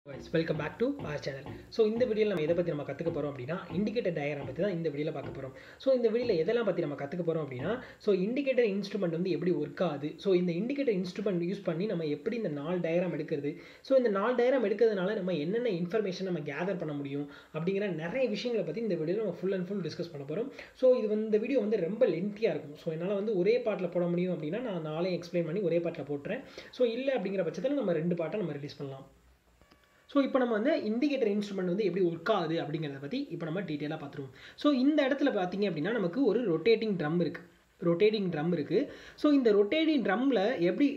welcome back to our channel so இந்த வீடியோவில் நம்ம எதை பற்றி நம்ம கற்றுக்க போகிறோம் அப்படின்னா இண்டிகேட்டர் டயக்ராம் பற்றி தான் இந்த வீடியோவில் பார்க்க போகிறோம் ஸோ இந்த வீடியோவில் எதெல்லாம் பற்றி நம்ம கற்றுக்க போகிறோம் அப்படின்னா ஸோ இண்டிகேட்டர் இன்ஸ்ட்ருமெண்ட் வந்து எப்படி ஒர்க் ஆகுது ஸோ இந்த இண்டிகேட்டர் இன்ஸ்ட்ருமெண்ட் யூஸ் பண்ணி நம்ம எப்படி இந்த நாலு டயக்ராம் எடுக்கிறது ஸோ இந்த நாலு டயக்ராம் எடுக்கிறதுனால நம்ம என்னென்ன இன்ஃபர்மேஷன் நம்ம கேதர் பண்ண முடியும் அப்படிங்கிற நிறைய விஷயங்களை பற்றி இந்த வீடியோவில் நம்ம ஃபுல் அண்ட் ஃபுல் டிஸ்கஸ் பண்ண போகிறோம் ஸோ இது வந்து இந்த வீடியோ வந்து ரொம்ப லென்த்தியாக இருக்கும் ஸோ என்னால் வந்து ஒரே பாட்டில் போட முடியும் அப்படின்னா நான் நாளையும் எக்ஸ்பிளைன் பண்ணி ஒரே பாட்டில் போட்டுறேன் ஸோ இல்லை அப்படிங்கிற பட்சத்தில் நம்ம ரெண்டு பாட்டை நம்ம ரிலீஸ் பண்ணலாம் ஸோ இப்போ நம்ம வந்து இண்டிகேட்டர் இன்ஸ்ட்ருமெண்ட் வந்து எப்படி ஒர்க் ஆகுது அப்படிங்கிறத பற்றி இப்போ நம்ம டீட்டெயிலாக பார்த்துருவோம் ஸோ இந்த இடத்துல பார்த்தீங்க அப்படின்னா நமக்கு ஒரு ரொட்டேட்டிங் ட்ரம் இருக்குது ரொட்டேட்டிங் ட்ரம் இருக்குது ஸோ இந்த ரொட்டேட்டிங் ட்ரம்மில் எப்படி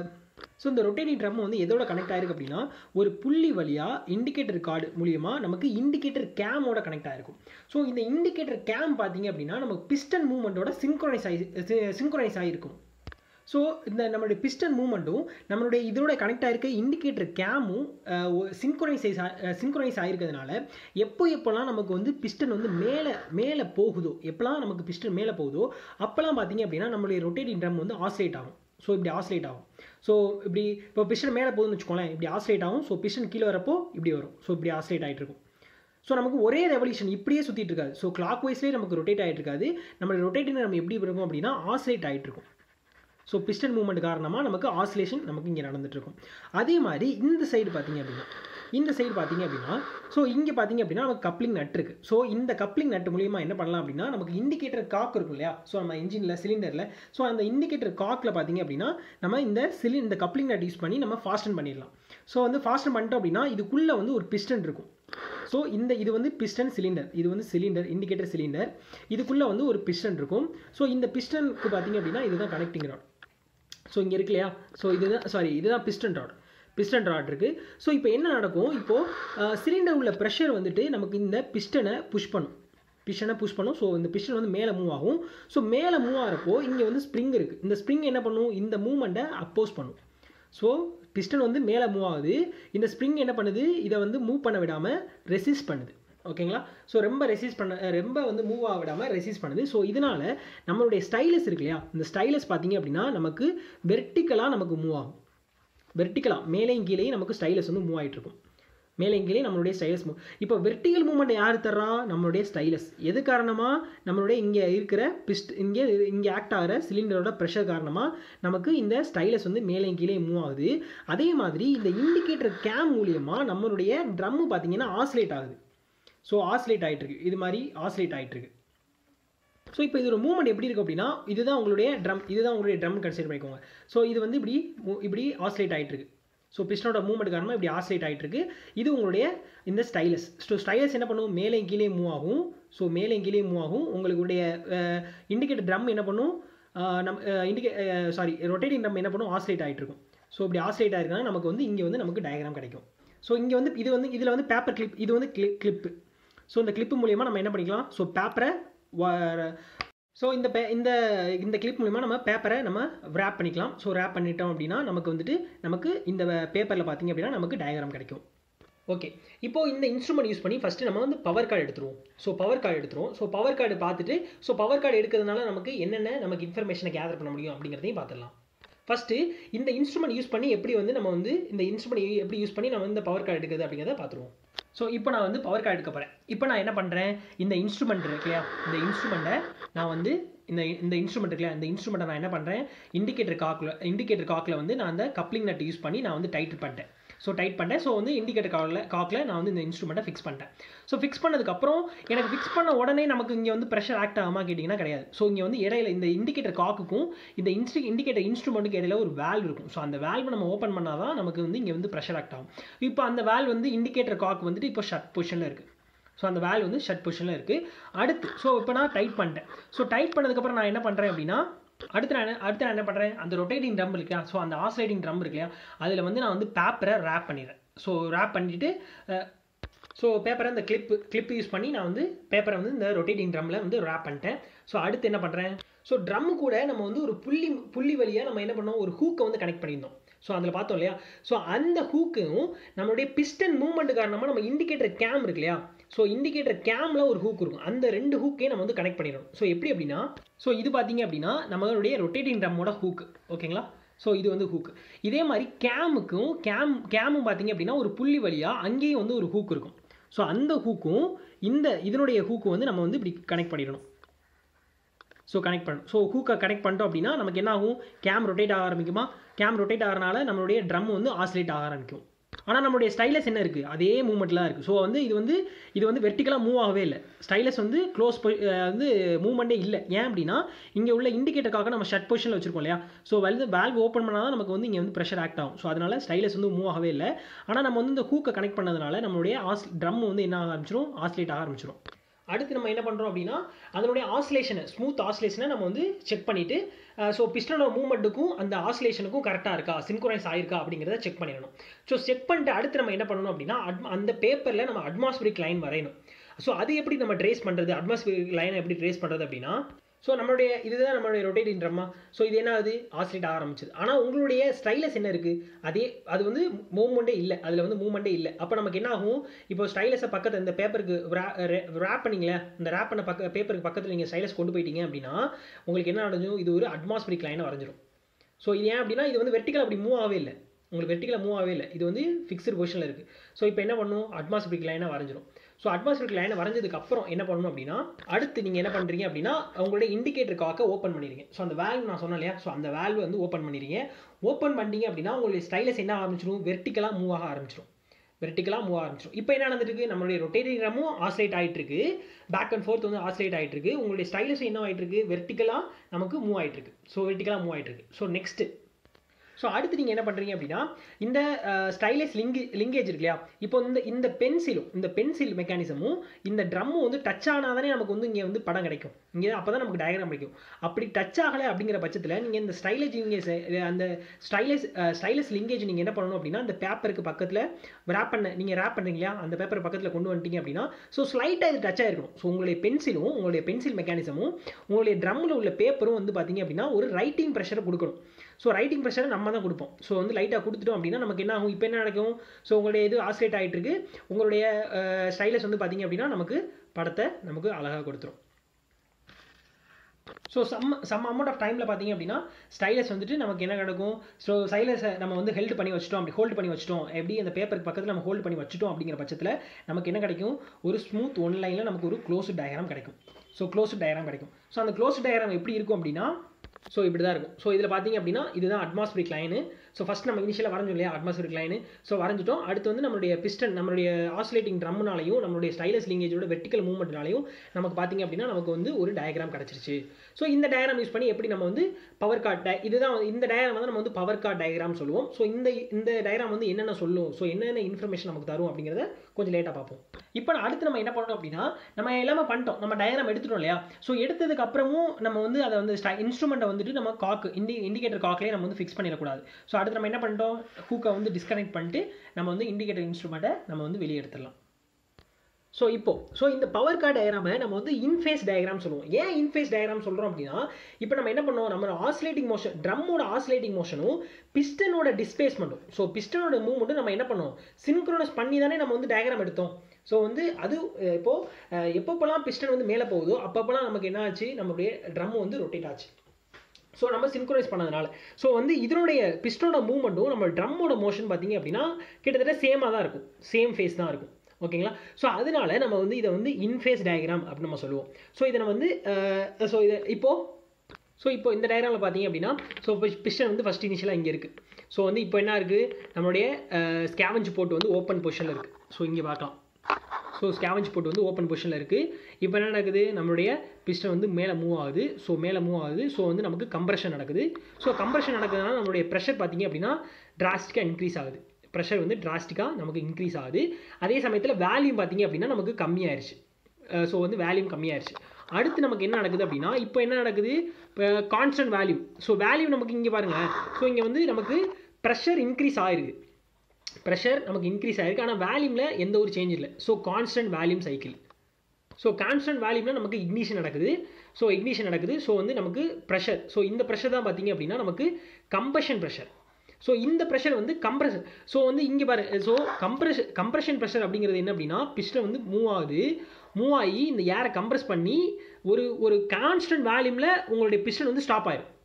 ஸோ இந்த ரொட்டேட்டிங் ட்ரம் வந்து எதோட கனெக்ட் ஆயிருக்கு அப்படின்னா ஒரு புள்ளி வழியாக இண்டிகேட்டர் கார்டு மூலியமாக நமக்கு இண்டிகேட்டர் கேமோட கனெக்ட் ஆயிருக்கும் ஸோ இந்த இண்டிகேட்டர் கேம் பார்த்தீங்க அப்படின்னா நமக்கு பிஸ்டன் மூவ்மெண்ட்டோட சின்க்ரோனைஸ் ஆகி சின்க்ரோனைஸ் ஆகிருக்கும் ஸோ இந்த நம்மளுடைய பிஸ்டன் மூமெண்ட்டும் நம்மளுடைய இதோட கனெக்ட் ஆகிருக்க இண்டிகேட்டர் கேமும் சின்க்ரோனைஸ் சின்க்ரோனைஸ் ஆகிருக்கிறதுனால எப்போ எப்போல்லாம் நமக்கு வந்து பிஸ்டன் வந்து மேலே மேலே போகுதோ எப்போல்லாம் நமக்கு பிஸ்டன் மேலே போகுதோ அப்போல்லாம் பார்த்தீங்க அப்படின்னா நம்மளுடைய ரொட்டேட்டிங் ட்ரம் வந்து ஆசிலேட் ஆகும் ஸோ இப்படி ஆசிலேட் ஆகும் ஸோ இப்படி இப்போ பிஸ்டன் மேலே போகுதுன்னு வச்சுக்கோங்களேன் இப்படி ஆசிலேட் ஆகும் ஸோ பிஸ்டன் கீழே வரப்போ இப்படி வரும் ஸோ இப்படி ஆசிலேட் ஆகிட்டு இருக்கும் ஸோ நமக்கு ஒரே ரெவல்யூஷன் இப்படியே சுற்றிட்டு இருக்காது ஸோ கிளாக் வைஸ்லேயே நமக்கு ரொட்டேட் ஆகிட்டு இருக்காது நம்ம ரொட்டேட்டிங் நம்ம எப்படி இருக்கும் அப்படின்னா ஆசிலேட் ஆகிட்டு இருக்கும் ஸோ பிஸ்டன் மூவ்மெண்ட் காரணமாக நமக்கு ஆசிலேஷன் நமக்கு இங்கே நடந்துட்டுருக்கும் அதே மாதிரி இந்த சைடு பார்த்தீங்க அப்படின்னா இந்த சைடு பார்த்தீங்க அப்படின்னா ஸோ இங்கே பார்த்தீங்க அப்படின்னா நமக்கு கப்ளிங் நட் இருக்குது ஸோ இந்த கப்ளிங் நட் மூலியமாக என்ன பண்ணலாம் அப்படின்னா நமக்கு இண்டிகேட்டர் காக் இருக்கும் இல்லையா ஸோ நம்ம இன்ஜினில் சிலிண்டரில் ஸோ அந்த இண்டிகேட்டர் காக்கில் பார்த்தீங்க அப்படின்னா நம்ம இந்த சிலி இந்த கப்ளிங் நட் யூஸ் பண்ணி நம்ம ஃபாஸ்டன் பண்ணிடலாம் ஸோ வந்து ஃபாஸ்டன் பண்ணிட்டோம் அப்படின்னா இதுக்குள்ளே வந்து ஒரு பிஸ்டன் இருக்கும் ஸோ இந்த இது வந்து பிஸ்டன் சிலிண்டர் இது வந்து சிலிண்டர் இண்டிகேட்டர் சிலிண்டர் இதுக்குள்ளே வந்து ஒரு பிஸ்டன் இருக்கும் ஸோ இந்த பிஸ்டனுக்கு பார்த்தீங்க அப்படின்னா இதுதான் கனெக்டிங் ராட் ஸோ இங்கே இருக்கு இல்லையா ஸோ இதுதான் சாரி இதுதான் பிஸ்டன் ராட் பிஸ்டன் ராட் இருக்குது ஸோ இப்போ என்ன நடக்கும் இப்போது சிலிண்டர் உள்ள ப்ரெஷர் வந்துட்டு நமக்கு இந்த பிஸ்டனை புஷ் பண்ணும் பிஸ்டனை புஷ் பண்ணும் ஸோ இந்த பிஸ்டன் வந்து மேலே மூவ் ஆகும் ஸோ மேலே மூவ் ஆகிறப்போ இங்கே வந்து ஸ்ப்ரிங் இருக்குது இந்த ஸ்ப்ரிங் என்ன பண்ணும் இந்த மூமெண்ட்டை அப்போஸ் பண்ணும் ஸோ பிஸ்டன் வந்து மேலே மூவ் ஆகுது இந்த ஸ்ப்ரிங் என்ன பண்ணுது இதை வந்து மூவ் பண்ண விடாமல் ரெசிஸ்ட் பண்ணுது ஓகேங்களா ஸோ ரொம்ப ரெசிஸ்ட் பண்ண ரொம்ப வந்து மூவ் ஆக விடாமல் ரெசிஸ்ட் பண்ணுது ஸோ இதனால் நம்மளுடைய ஸ்டைலஸ் இருக்கு இல்லையா இந்த ஸ்டைலஸ் பார்த்தீங்க அப்படின்னா நமக்கு வெர்டிக்கலாக நமக்கு மூவ் ஆகும் வெர்டிக்கலாக மேலேயும் கீழேயும் நமக்கு ஸ்டைலஸ் வந்து மூவ் ஆகிட்டு இருக்கும் மேலேயும் கீழே நம்மளுடைய ஸ்டைலஸ் மூவ் இப்போ வெர்டிக்கல் மூவ்மெண்ட் யார் தர்றா நம்மளுடைய ஸ்டைலஸ் எது காரணமாக நம்மளுடைய இங்கே இருக்கிற பிஸ்ட் இங்கே இங்கே ஆக்ட் ஆகிற சிலிண்டரோட ப்ரெஷர் காரணமாக நமக்கு இந்த ஸ்டைலஸ் வந்து மேலேயும் கீழே மூவ் ஆகுது அதே மாதிரி இந்த இண்டிகேட்டர் கேம் மூலியமாக நம்மளுடைய ட்ரம்மு பார்த்தீங்கன்னா ஆசிலேட் ஆகுது ஸோ ஆசிலேட் ஆகிட்டுருக்கு இது மாதிரி ஆசிலேட் ஆகிட்டுருக்கு ஸோ இப்போ இதோட மூவ்மெண்ட் எப்படி இருக்குது அப்படின்னா இதுதான் உங்களுடைய ட்ரம் இதுதான் உங்களுடைய ட்ரம் கன்சிடர் பண்ணிக்கோங்க ஸோ இது வந்து இப்படி இப்படி ஆசிலேட் ஆகிட்டுருக்கு ஸோ பிஸ்டனோட மூவ்மெண்ட் காரணமாக இப்படி ஆசிலேட் ஆகிட்டுருக்கு இது உங்களுடைய இந்த ஸ்டைலஸ் ஸோ ஸ்டைலஸ் என்ன பண்ணும் மேலே கீழே மூவ் ஆகும் ஸோ மேலே கீழே மூவ் ஆகும் உங்களுடைய இண்டிகேட்டர் ட்ரம் என்ன பண்ணும் நம் இண்டிகே சாரி ரொட்டேட்டிங் ட்ரம் என்ன பண்ணும் ஆசிலேட் ஆகிட்டு இருக்கும் ஸோ இப்படி ஆசிலேட் ஆகிருக்கனால நமக்கு வந்து இங்கே வந்து நமக்கு டயக்ராம் கிடைக்கும் ஸோ இங்கே வந்து இது வந்து இதில் வந்து பேப்பர் கிளிப் இது வந்து கிளிப் கிளிப்பு ஸோ இந்த கிளிப்பு மூலியமாக நம்ம என்ன பண்ணிக்கலாம் ஸோ பேப்பரை ஸோ இந்த பே இந்த இந்த கிளிப் மூலிமா நம்ம பேப்பரை நம்ம ரேப் பண்ணிக்கலாம் ஸோ ரேப் பண்ணிட்டோம் அப்படின்னா நமக்கு வந்துட்டு நமக்கு இந்த பேப்பரில் பார்த்திங்க அப்படின்னா நமக்கு டயக்ராம் கிடைக்கும் ஓகே இப்போ இந்த இன்ஸ்ட்ருமெண்ட் யூஸ் பண்ணி ஃபஸ்ட்டு நம்ம வந்து பவர் கார்டு எடுத்துருவோம் ஸோ பவர் கார்டு எடுத்துருவோம் ஸோ பவர் கார்டு பார்த்துட்டு ஸோ பவர் கார்டு எடுக்கிறதுனால நமக்கு என்னென்ன நமக்கு இன்ஃபர்மேஷனை கேதர் பண்ண முடியும் அப்படிங்கிறதையும் பார்த்துடலாம் ஃபஸ்ட்டு இந்த இன்ஸ்ட்ருமெண்ட் யூஸ் பண்ணி எப்படி வந்து நம்ம வந்து இந்த இன்ஸ்ட்ருமெண்ட் எப்படி யூஸ் பண்ணி நம்ம இந்த பவர் கார்டு எடுக்கிறது அப்படிங்கிறத பார்த்துருவோம் ஸோ இப்போ நான் வந்து பவர் கார்டு எடுக்க போகிறேன் இப்போ நான் என்ன பண்ணுறேன் இந்த இன்ஸ்ட்ருமெண்ட் இருக்கு இல்லையா இந்த இன்ஸ்ட்ருமெண்ட்டை நான் வந்து இந்த இந்த இன்ஸ்ட்ருமெண்ட் இருக்குல்ல இந்த இன்ஸ்ட்ருமெண்ட்டை நான் என்ன பண்ணுறேன் இண்டிகேட்டர் காக்கில் இண்டிகேட்டர் காக்கில் வந்து நான் அந்த கப்ளிங் நட் யூஸ் பண்ணி நான் வந்து டைட் பண்ணிட்டேன் ஸோ டைட் பண்ணிட்டேன் ஸோ வந்து இண்டிகேட்டர் காக்கில் காக்கில் நான் வந்து இந்த இன்ஸ்ட்ருமெண்ட்டை ஃபிக்ஸ் பண்ணிட்டேன் ஸோ ஃபிக்ஸ் பண்ணதுக்கப்புறம் எனக்கு ஃபிக்ஸ் பண்ண உடனே நமக்கு இங்கே வந்து ப்ரெஷர் ஆக்ட் ஆகாமல் கேட்டிங்கன்னா கிடையாது ஸோ இங்கே வந்து இடையில இந்த இண்டிகேட்டர் காக்குக்கும் இந்த இன்ஸ்டி இண்டிகேட்டர் இன்ஸ்ட்ருமெண்ட்டுக்கு இடையில ஒரு வேல்வ் இருக்கும் ஸோ அந்த வேல்வ் நம்ம ஓப்பன் பண்ணால் தான் நமக்கு வந்து இங்கே வந்து ப்ரெஷர் ஆக்ட் ஆகும் இப்போ அந்த வேல்வ் வந்து இண்டிகேட்டர் காக் வந்துட்டு இப்போ ஷட் பொசிஷனில் இருக்குது ஸோ அந்த வேல்வ் வந்து ஷட் பொசிஷனில் இருக்குது அடுத்து ஸோ இப்போ நான் டைட் பண்ணிட்டேன் ஸோ டைட் பண்ணதுக்கப்புறம் நான் என்ன பண்ணுறேன் அப்படின்னா அடுத்து நான் அடுத்து நான் என்ன பண்ணுறேன் அந்த ரொட்டேட்டிங் ட்ரம் இருக்கு ஸோ அந்த ஆசிலேட்டிங் ட்ரம் இருக்கு இல்லையா அதில் வந்து நான் வந்து பேப்பரை ரேப் பண்ணிடுறேன் ஸோ ரேப் பண்ணிவிட்டு ஸோ பேப்பரை இந்த கிளிப்பு கிளிப் யூஸ் பண்ணி நான் வந்து பேப்பரை வந்து இந்த ரொட்டேட்டிங் ட்ரம்மில் வந்து ரேப் பண்ணிட்டேன் ஸோ அடுத்து என்ன பண்ணுறேன் ஸோ ட்ரம் கூட நம்ம வந்து ஒரு புள்ளி புள்ளி வழியாக நம்ம என்ன பண்ணோம் ஒரு ஹூக்கை வந்து கனெக்ட் பண்ணியிருந்தோம் ஸோ அதில் பார்த்தோம் இல்லையா ஸோ அந்த ஹூக்கும் நம்மளுடைய பிஸ்டன் மூவ்மெண்ட் காரணமாக நம்ம இண்டிகேட்டர் கேம் இருக்கு இல்லையா ஸோ இண்டிகேட்டர் கேமில் ஒரு ஹூக் இருக்கும் அந்த ரெண்டு ஹூக்கே நம்ம வந்து கனெக்ட் பண்ணிடணும் ஸோ எப்படி அப்படின்னா ஸோ இது பார்த்தீங்க அப்படின்னா நம்மளுடைய ரொட்டேட்டிங் ட்ரம்மோட ஹூக் ஓகேங்களா ஸோ இது வந்து ஹூக் இதே மாதிரி கேமுக்கும் கேம் கேமும் பார்த்தீங்க அப்படின்னா ஒரு புள்ளி வழியாக அங்கேயும் வந்து ஒரு ஹூக் இருக்கும் ஸோ அந்த ஹூக்கும் இந்த இதனுடைய ஹூக்கும் வந்து நம்ம வந்து இப்படி கனெக்ட் பண்ணிடணும் ஸோ கனெக்ட் பண்ணணும் ஸோ ஹூக்கை கனெக்ட் பண்ணிட்டோம் அப்படின்னா நமக்கு என்ன ஆகும் கேம் ரொட்டேட் ஆக ஆரம்பிக்குமா கேம் ரொட்டேட் ஆகிறனால நம்மளுடைய ட்ரம் வந்து ஆசிலேட் ஆக ஆரம்பிக்கும் ஆனால் நம்மளுடைய ஸ்டைலஸ் என்ன இருக்குது அதே மூவ்மெண்ட்லாம் இருக்குது ஸோ வந்து இது வந்து இது வந்து வெர்டிக்கலாக மூவ் ஆகவே இல்லை ஸ்டைலஸ் வந்து க்ளோஸ் வந்து மூவ்மெண்ட்டே இல்லை ஏன் அப்படின்னா இங்கே உள்ள இண்டிகேட்டருக்காக நம்ம ஷட் பொசிஷனில் வச்சிருக்கோம் இல்லையா ஸோ வந்து வேல்வ் ஓப்பன் பண்ணால் தான் நமக்கு வந்து இங்கே வந்து ப்ரெஷர் ஆக்ட் ஆகும் ஸோ அதனால் ஸ்டைலஸ் வந்து மூவ் ஆகவே இல்லை ஆனால் நம்ம வந்து இந்த ஹூக்கை கனெக்ட் பண்ணதுனால நம்மளுடைய ஆஸ் ட்ரம் வந்து என்ன ஆக ஆரம்பிச்சிடும் ஆஸ்லேட் ஆக ஆரம்பிச்சிடும் அடுத்து நம்ம என்ன பண்ணுறோம் அப்படின்னா அதனுடைய ஆஸ்லேஷனை ஸ்மூத் ஆஸ்லேஷனை நம்ம வந்து செக் பண்ணிவிட்டு ஸோ பிஸ்டனோட மூவ்மெண்ட்டுக்கும் அந்த ஆஸ்லேஷனுக்கும் கரெக்டாக இருக்கா சின்குரைஸ் ஆயிருக்கா அப்படிங்கிறத செக் பண்ணிடணும் ஸோ செக் பண்ணிட்டு அடுத்து நம்ம என்ன பண்ணணும் அப்படின்னா அந்த பேப்பரில் நம்ம அட்மாஸ்பிரிக் லைன் வரையணும் ஸோ அது எப்படி நம்ம ட்ரேஸ் பண்ணுறது அட்மாஸ்பிரிக் லைனை எப்படி ட்ரேஸ் பண்ணுறது அப்படின்னா ஸோ நம்மளுடைய இதுதான் நம்மளுடைய ரொட்டேட்டிங் ட்ரம்மா ஸோ இது என்ன ஆகுது ஆசிலேட் ஆரம்பிச்சது ஆனால் உங்களுடைய ஸ்டைலஸ் என்ன இருக்குது அதே அது வந்து மூவ்மெண்ட்டே இல்லை அதில் வந்து மூவ்மெண்ட்டே இல்லை அப்போ நமக்கு என்ன ஆகும் இப்போ ஸ்டைலஸை பக்கத்தில் இந்த பேப்பருக்கு ரேப் பண்ணிங்களே இந்த ரேப் பண்ண பக்க பேப்பருக்கு பக்கத்தில் நீங்கள் ஸ்டைலஸ் கொண்டு போயிட்டீங்க அப்படின்னா உங்களுக்கு என்ன நடந்தும் இது ஒரு அட்மாஸ்பிரிக் லைனை வரைஞ்சிரும் ஸோ இது ஏன் அப்படின்னா இது வந்து வெர்டிக்கல் அப்படி மூவ் ஆகவே இல்லை உங்களுக்கு வெர்டிக்கலாக மூவ் ஆகவே இல்லை இது வந்து ஃபிக்ஸ்டு பொசிஷனில் இருக்குது ஸோ இப்போ என்ன பண்ணும் அட்மாஸ்பிரிக் லைனாக வரைஞ்சிரும் ஸோ அட்மாஸ்பிரிக் லைனை வரைஞ்சதுக்கு அப்புறம் என்ன பண்ணணும் அப்படின்னா அடுத்து நீங்கள் என்ன பண்ணுறீங்க அப்படின்னா உங்களுடைய இண்டிகேட்டருக்காக ஓப்பன் பண்ணிடுங்க ஸோ அந்த வேல்வ் நான் சொன்னேன் இல்லையா ஸோ அந்த வேல்வ் வந்து ஓப்பன் பண்ணிடுங்க ஓப்பன் பண்ணிட்டீங்க அப்படின்னா உங்களுடைய ஸ்டைலஸ் என்ன ஆரம்பிச்சிடும் வெர்டிக்கலாக மூவ் ஆக ஆரம்பிச்சிடும் வெர்டிக்கலாக மூவ் ஆரம்பிச்சிடும் இப்போ என்ன நடந்துருக்கு நம்மளுடைய ரொட்டேட்டிங் ரமும் ஆஸ்லேட் ஆகிட்டு இருக்கு பேக் அண்ட் ஃபோர்த் வந்து ஆஸ்லேட் ஆகிட்டு இருக்கு உங்களுடைய ஸ்டைலஸ் என்ன ஆகிட்டு இருக்கு வெர்டிக்கலாக நமக்கு மூவ் ஆகிட்டு இருக்கு ஸோ வெர்டிக்கலாக மூவ் ஆகிட்டு இருக்கு ஸோ நெக்ஸ்ட்டு ஸோ அடுத்து நீங்கள் என்ன பண்ணுறீங்க அப்படின்னா இந்த ஸ்டைலஸ் லிங்கி லிங்கேஜ் இருக்கு இல்லையா இப்போ இந்த இந்த பென்சிலும் இந்த பென்சில் மெக்கானிசமும் இந்த ட்ரம்மும் வந்து டச் ஆனால் தானே நமக்கு வந்து இங்கே வந்து படம் கிடைக்கும் இங்கே அப்போ தான் நமக்கு டயக்ராம் கிடைக்கும் அப்படி டச் ஆகலை அப்படிங்கிற பட்சத்தில் நீங்கள் இந்த ஸ்டைலஸ் லிங்கேஜ் அந்த ஸ்டைலஸ் ஸ்டைலஸ் லிங்கேஜ் நீங்கள் என்ன பண்ணணும் அப்படின்னா அந்த பேப்பருக்கு பக்கத்தில் ரேப் பண்ண நீங்கள் ரேப் பண்ணுறீங்க இல்லையா அந்த பேப்பர் பக்கத்தில் கொண்டு வந்துட்டீங்க அப்படின்னா ஸோ ஸ்லைட்டாக இது டச் ஆகிருக்கணும் ஸோ உங்களுடைய பென்சிலும் உங்களுடைய பென்சில் மெக்கானிசமும் உங்களுடைய ட்ரம்மில் உள்ள பேப்பரும் வந்து பார்த்தீங்க அப்படின்னா ஒரு ரைட்டிங் ப்ரெஷரை கொடுக்கணும் ஸோ ரைட்டிங் ப்ரெஷரை நம்ம தான் கொடுப்போம் ஸோ வந்து லைட்டாக கொடுத்துட்டோம் அப்படின்னா நமக்கு என்ன ஆகும் இப்போ என்ன நடக்கும் ஸோ உங்களுடைய இது ஆஸ்லேட் ஆகிட்டு இருக்கு உங்களுடைய ஸ்டைலஸ் வந்து பார்த்தீங்க அப்படின்னா நமக்கு படத்தை நமக்கு அழகாக கொடுத்துரும் so some some amount of டைமில் பார்த்தீங்க அப்படின்னா ஸ்டைலஸ் வந்துட்டு நமக்கு என்ன நடக்கும் ஸோ ஸ்டைலஸை நம்ம வந்து ஹெல்ட் பண்ணி வச்சிட்டோம் அப்படி ஹோல்ட் பண்ணி வச்சிட்டோம் எப்படி அந்த பேப்பருக்கு பக்கத்தில் நம்ம ஹோல்ட் பண்ணி வச்சிட்டோம் அப்படிங்கிற பட்சத்தில் நமக்கு என்ன கிடைக்கும் ஒரு ஸ்மூத் ஒன் லைனில் நமக்கு ஒரு க்ளோஸ் டயக்ராம் கிடைக்கும் ஸோ க்ளோஸ் டயக்ராம் கிடைக்கும் ஸோ அந்த க்ளோஸ் டயக்ராம் எப்படி இருக்கும் அப்படின்னா ஸோ இப்படி தான் இருக்கும் ஸோ இதில் பார்த்தீங்க அப்படின்னா இதுதான் அட்மாஸ்பிரிக் லைனு ஸோ ஃபஸ்ட் நம்ம இனிஷியலாக வரைஞ்சோம் இல்லையா அட்மாஸ்பிரிக் லைனு ஸோ வரைஞ்சிட்டோம் அடுத்து வந்து நம்மளுடைய பிஸ்டன் நம்மளுடைய ஆசிலேட்டிங் ட்ரம்னாலையும் நம்மளுடைய ஸ்டைலஸ் லிங்கேஜோட வெர்டிக்கல் மூவ்மெண்ட்னாலையும் நமக்கு பார்த்தீங்க அப்படின்னா நமக்கு வந்து ஒரு டயக்ராம் கிடச்சிருச்சு ஸோ இந்த டயக்ராம் யூஸ் பண்ணி எப்படி நம்ம வந்து பவர் கார்ட் டய இதுதான் இந்த டயக்ராம் வந்து நம்ம வந்து பவர் கார்ட் டயக்ராம் சொல்லுவோம் ஸோ இந்த இந்த டயக்ராம் வந்து என்னென்ன சொல்லும் ஸோ என்னென்ன இன்ஃபர்மேஷன் நமக்கு தரும் அப்படிங்கிறத கொஞ்சம் லேட்டாக பார்ப்போம் இப்போ அடுத்து நம்ம என்ன பண்ணணும் அப்படின்னா நம்ம எல்லாமே பண்ணிட்டோம் நம்ம டயக்ராம் எடுத்துட்டோம் இல்லையா ஸோ எடுத்ததுக்கு அப்புறமும் நம்ம வந்து அதை வந்து இன்ஸ்ட்ருமெண்ட்டை வந்துட்டு நம்ம காக்கு இண்டி இண்டிகேட்டர் காக்லேயே நம்ம வந்து ஃபிக்ஸ் பண்ணிடக்கூடாது ஸோ அடுத்து நம்ம என்ன பண்ணிட்டோம் ஹூக்கை வந்து டிஸ்கனெக்ட் பண்ணிட்டு நம்ம வந்து இண்டிகேட்டர் இன்ஸ்ட்ருமெண்ட்டை நம்ம வந்து வெளியே எடுத்துடலாம் ஸோ இப்போ ஸோ இந்த பவர் கார்டு டயக்ராமை நம்ம வந்து இன்ஃபேஸ் டயக்ராம் சொல்லுவோம் ஏன் இன்ஃபேஸ் டயக்ராம் சொல்கிறோம் அப்படின்னா இப்போ நம்ம என்ன பண்ணுவோம் நம்ம ஆஸ்லேட்டிங் மோஷன் ட்ரம்மோட ஆஸ்லேட்டிங் மோஷனும் பிஸ்டனோட டிஸ்பிளேஸ்மெண்ட்டும் ஸோ பிஸ்டனோட மூவ்மெண்ட்டும் நம்ம என்ன பண்ணுவோம் சின்க்ரோனஸ் பண்ணி தானே நம்ம வந்து டயக்ராம் எடுத்தோம் ஸோ வந்து அது இப்போது எப்பப்போலாம் பிஸ்டன் வந்து மேலே போகுதோ அப்பப்போலாம் நமக்கு என்ன ஆச்சு நம்மளுடைய ட்ரம் வந்து ரொட்டேட் ஆச்சு ஸோ நம்ம சின்க்ரோனைஸ் பண்ணதுனால ஸோ வந்து இதனுடைய பிஸ்டனோட மூவ்மெண்ட்டும் நம்ம ட்ரம்மோட மோஷன் பார்த்தீங்க அப்படின்னா கிட்டத்தட்ட சேமாக தான் இருக்கும் சேம் ஃபேஸ் தான் இருக்கும் ஓகேங்களா ஸோ அதனால நம்ம வந்து இதை வந்து இன்ஃபேஸ் டயக்ராம் அப்படின்னு நம்ம சொல்லுவோம் ஸோ இதை நம்ம வந்து ஸோ இதை இப்போது ஸோ இப்போ இந்த டயக்ராமில் பார்த்தீங்க அப்படின்னா ஸோ பிஸ்டன் வந்து ஃபஸ்ட் இனிஷியலாக இங்கே இருக்குது ஸோ வந்து இப்போ என்ன இருக்குது நம்மளுடைய ஸ்கேவஞ்ச் போட்டு வந்து ஓப்பன் பொசிஷனில் இருக்குது ஸோ இங்கே பார்க்கலாம் ஸோ ஸ்கேவஞ்ச் போட்டு வந்து ஓப்பன் பொசிஷனில் இருக்குது இப்போ என்ன நடக்குது நம்மளுடைய பிஸ்டன் வந்து மேலே மூவ் ஆகுது ஸோ மேலே மூவ் ஆகுது ஸோ வந்து நமக்கு கம்ப்ரெஷன் நடக்குது ஸோ கம்ப்ரெஷன் நடக்குதுனால நம்மளுடைய ப்ரெஷர் பார்த்தீங்க அப்படின்னா டிராஸ்டிக்காக இன்க்ரீஸ் ஆகுது ப்ரெஷர் வந்து டிராஸ்டிக்காக நமக்கு இன்க்ரீஸ் ஆகுது அதே சமயத்தில் வேல்யூம் பார்த்தீங்க அப்படின்னா நமக்கு கம்மியாயிருச்சு ஸோ வந்து வேல்யூம் கம்மியாயிருச்சு அடுத்து நமக்கு என்ன நடக்குது அப்படின்னா இப்போ என்ன நடக்குது இப்போ கான்ஸ்டன்ட் வேல்யூ ஸோ வேல்யூ நமக்கு இங்கே பாருங்கள் ஸோ இங்கே வந்து நமக்கு ப்ரெஷர் இன்க்ரீஸ் ஆயிருக்கு ப்ரெஷர் நமக்கு இன்க்ரீஸ் ஆயிருக்கு ஆனால் வேல்யூமில் எந்த ஒரு சேஞ்ச் இல்லை so constant volume cycle so constant வேல்யூம்னா நமக்கு இக்னிஷன் நடக்குது ஸோ இக்னிஷன் நடக்குது ஸோ வந்து நமக்கு ப்ரெஷர் ஸோ இந்த ப்ரெஷர் தான் பார்த்தீங்க அப்படின்னா நமக்கு கம்பஷன் ப்ரெஷர் ஸோ இந்த ப்ரெஷர் வந்து கம்ப்ரெஷன் ஸோ வந்து இங்கே பாரு ஸோ கம்ப்ரெஷன் கம்ப்ரெஷன் ப்ரெஷர் அப்படிங்கிறது என்ன அப்படின்னா பிஸ்டன் வந்து மூவ் ஆகுது மூவ் ஆகி இந்த ஏரை கம்ப்ரெஸ் பண்ணி ஒரு ஒரு கான்ஸ்டன்ட் வேல்யூமில் உங்களுடைய பிஸ்டன் வந்து ஸ்டாப் ஆயிரும்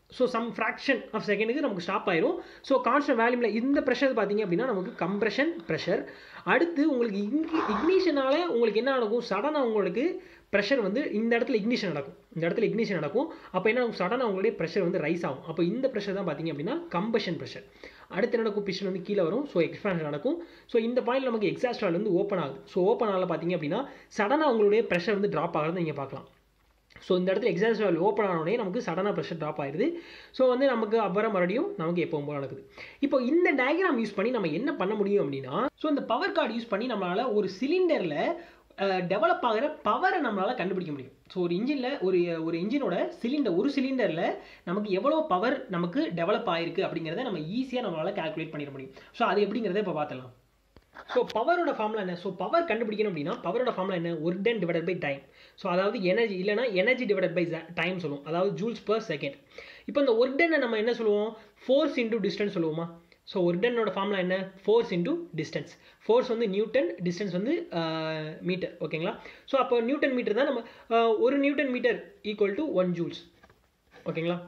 ஸோ சம் ஃப்ராக்ஷன் ஆஃப் செகண்டுக்கு நமக்கு ஸ்டாப் ஆயிரும் ஸோ கான்ஸ்டன்ட் வேல்யூமில் இந்த ப்ரெஷர் பார்த்தீங்க அப்படின்னா நமக்கு கம்ப்ரெஷன் ப்ரெஷர் அடுத்து உங்களுக்கு இங்கி இக்னிஷனால் உங்களுக்கு என்ன நடக்கும் சடனாக உங்களுக்கு ப்ரெஷர் வந்து இந்த இடத்துல இக்னிஷன் நடக்கும் இந்த இடத்துல இக்னிஷன் நடக்கும் அப்போ என்ன ஆகும் சடனாக உங்களுடைய ப்ரெஷர் வந்து ரைஸ் ஆகும் அப்போ இந்த ப்ரெஷர் தான் பார்த்தீங்க அப்படின்னா கம்பஷன் ப்ரெஷர் அடுத்து நடக்கும் பிஸ்டன் வந்து கீழே வரும் ஸோ எக்ஸ்பான்ஷன் நடக்கும் ஸோ இந்த பாயிண்ட் நமக்கு எக்ஸாஸ்ட் வால் வந்து ஓப்பன் ஆகுது ஸோ ஓப்பன் ஆகல பார்த்தீங்க அப்படின்னா சடனாக உங்களுடைய ப்ரெஷர் வந்து ட்ராப் ஆகிறத நீங்கள் பார்க்கலாம் ஸோ இந்த இடத்துல எக்ஸாஸ்ட் வால் ஓப்பன் ஆனோடனே நமக்கு சடனாக ப்ரெஷர் ட்ராப் ஆயிடுது ஸோ வந்து நமக்கு அப்புறம் மறுபடியும் நமக்கு எப்பவும் போல நடக்குது இப்போ இந்த டயக்ராம் யூஸ் பண்ணி நம்ம என்ன பண்ண முடியும் அப்படின்னா ஸோ இந்த பவர் கார்டு யூஸ் பண்ணி நம்மளால் ஒரு சிலிண்டரில் டெவலப் ஆகிற பவரை நம்மளால் கண்டுபிடிக்க முடியும் ஸோ ஒரு இன்ஜினில் ஒரு ஒரு இன்ஜினோட சிலிண்டர் ஒரு சிலிண்டரில் நமக்கு எவ்வளோ பவர் நமக்கு டெவலப் ஆயிருக்கு அப்படிங்கிறத நம்ம ஈஸியாக நம்மளால் கால்குலேட் பண்ணிட முடியும் ஸோ அது எப்படிங்கிறத இப்போ பார்த்துலாம் ஸோ பவரோட ஃபார்முலா என்ன ஸோ பவர் கண்டுபிடிக்கணும் அப்படின்னா பவரோட ஃபார்முலா என்ன work done divide by time so அதாவது எனர்ஜி இல்லைனா எனர்ஜி டிவைட் பை டைம் சொல்லுவோம் அதாவது ஜூல்ஸ் பர் செகண்ட் இப்போ இந்த ஒர்க் டன்னை நம்ம என்ன சொல்லுவோம் ஃபோர்ஸ் இன்டூ டிஸ்டன்ஸ் சொல்லுவோமா ஸோ ஒர்க் டன்னோட ஃபார்முலா என்ன ஃபோர்ஸ் இன்டூ டிஸ்டன்ஸ் ஃபோர்ஸ் வந்து நியூட்டன் டிஸ்டன்ஸ் வந்து மீட்டர் ஓகேங்களா ஸோ அப்போ நியூட்டன் மீட்டர் தான் நம்ம ஒரு newton metre equal to one joules ஓகேங்களா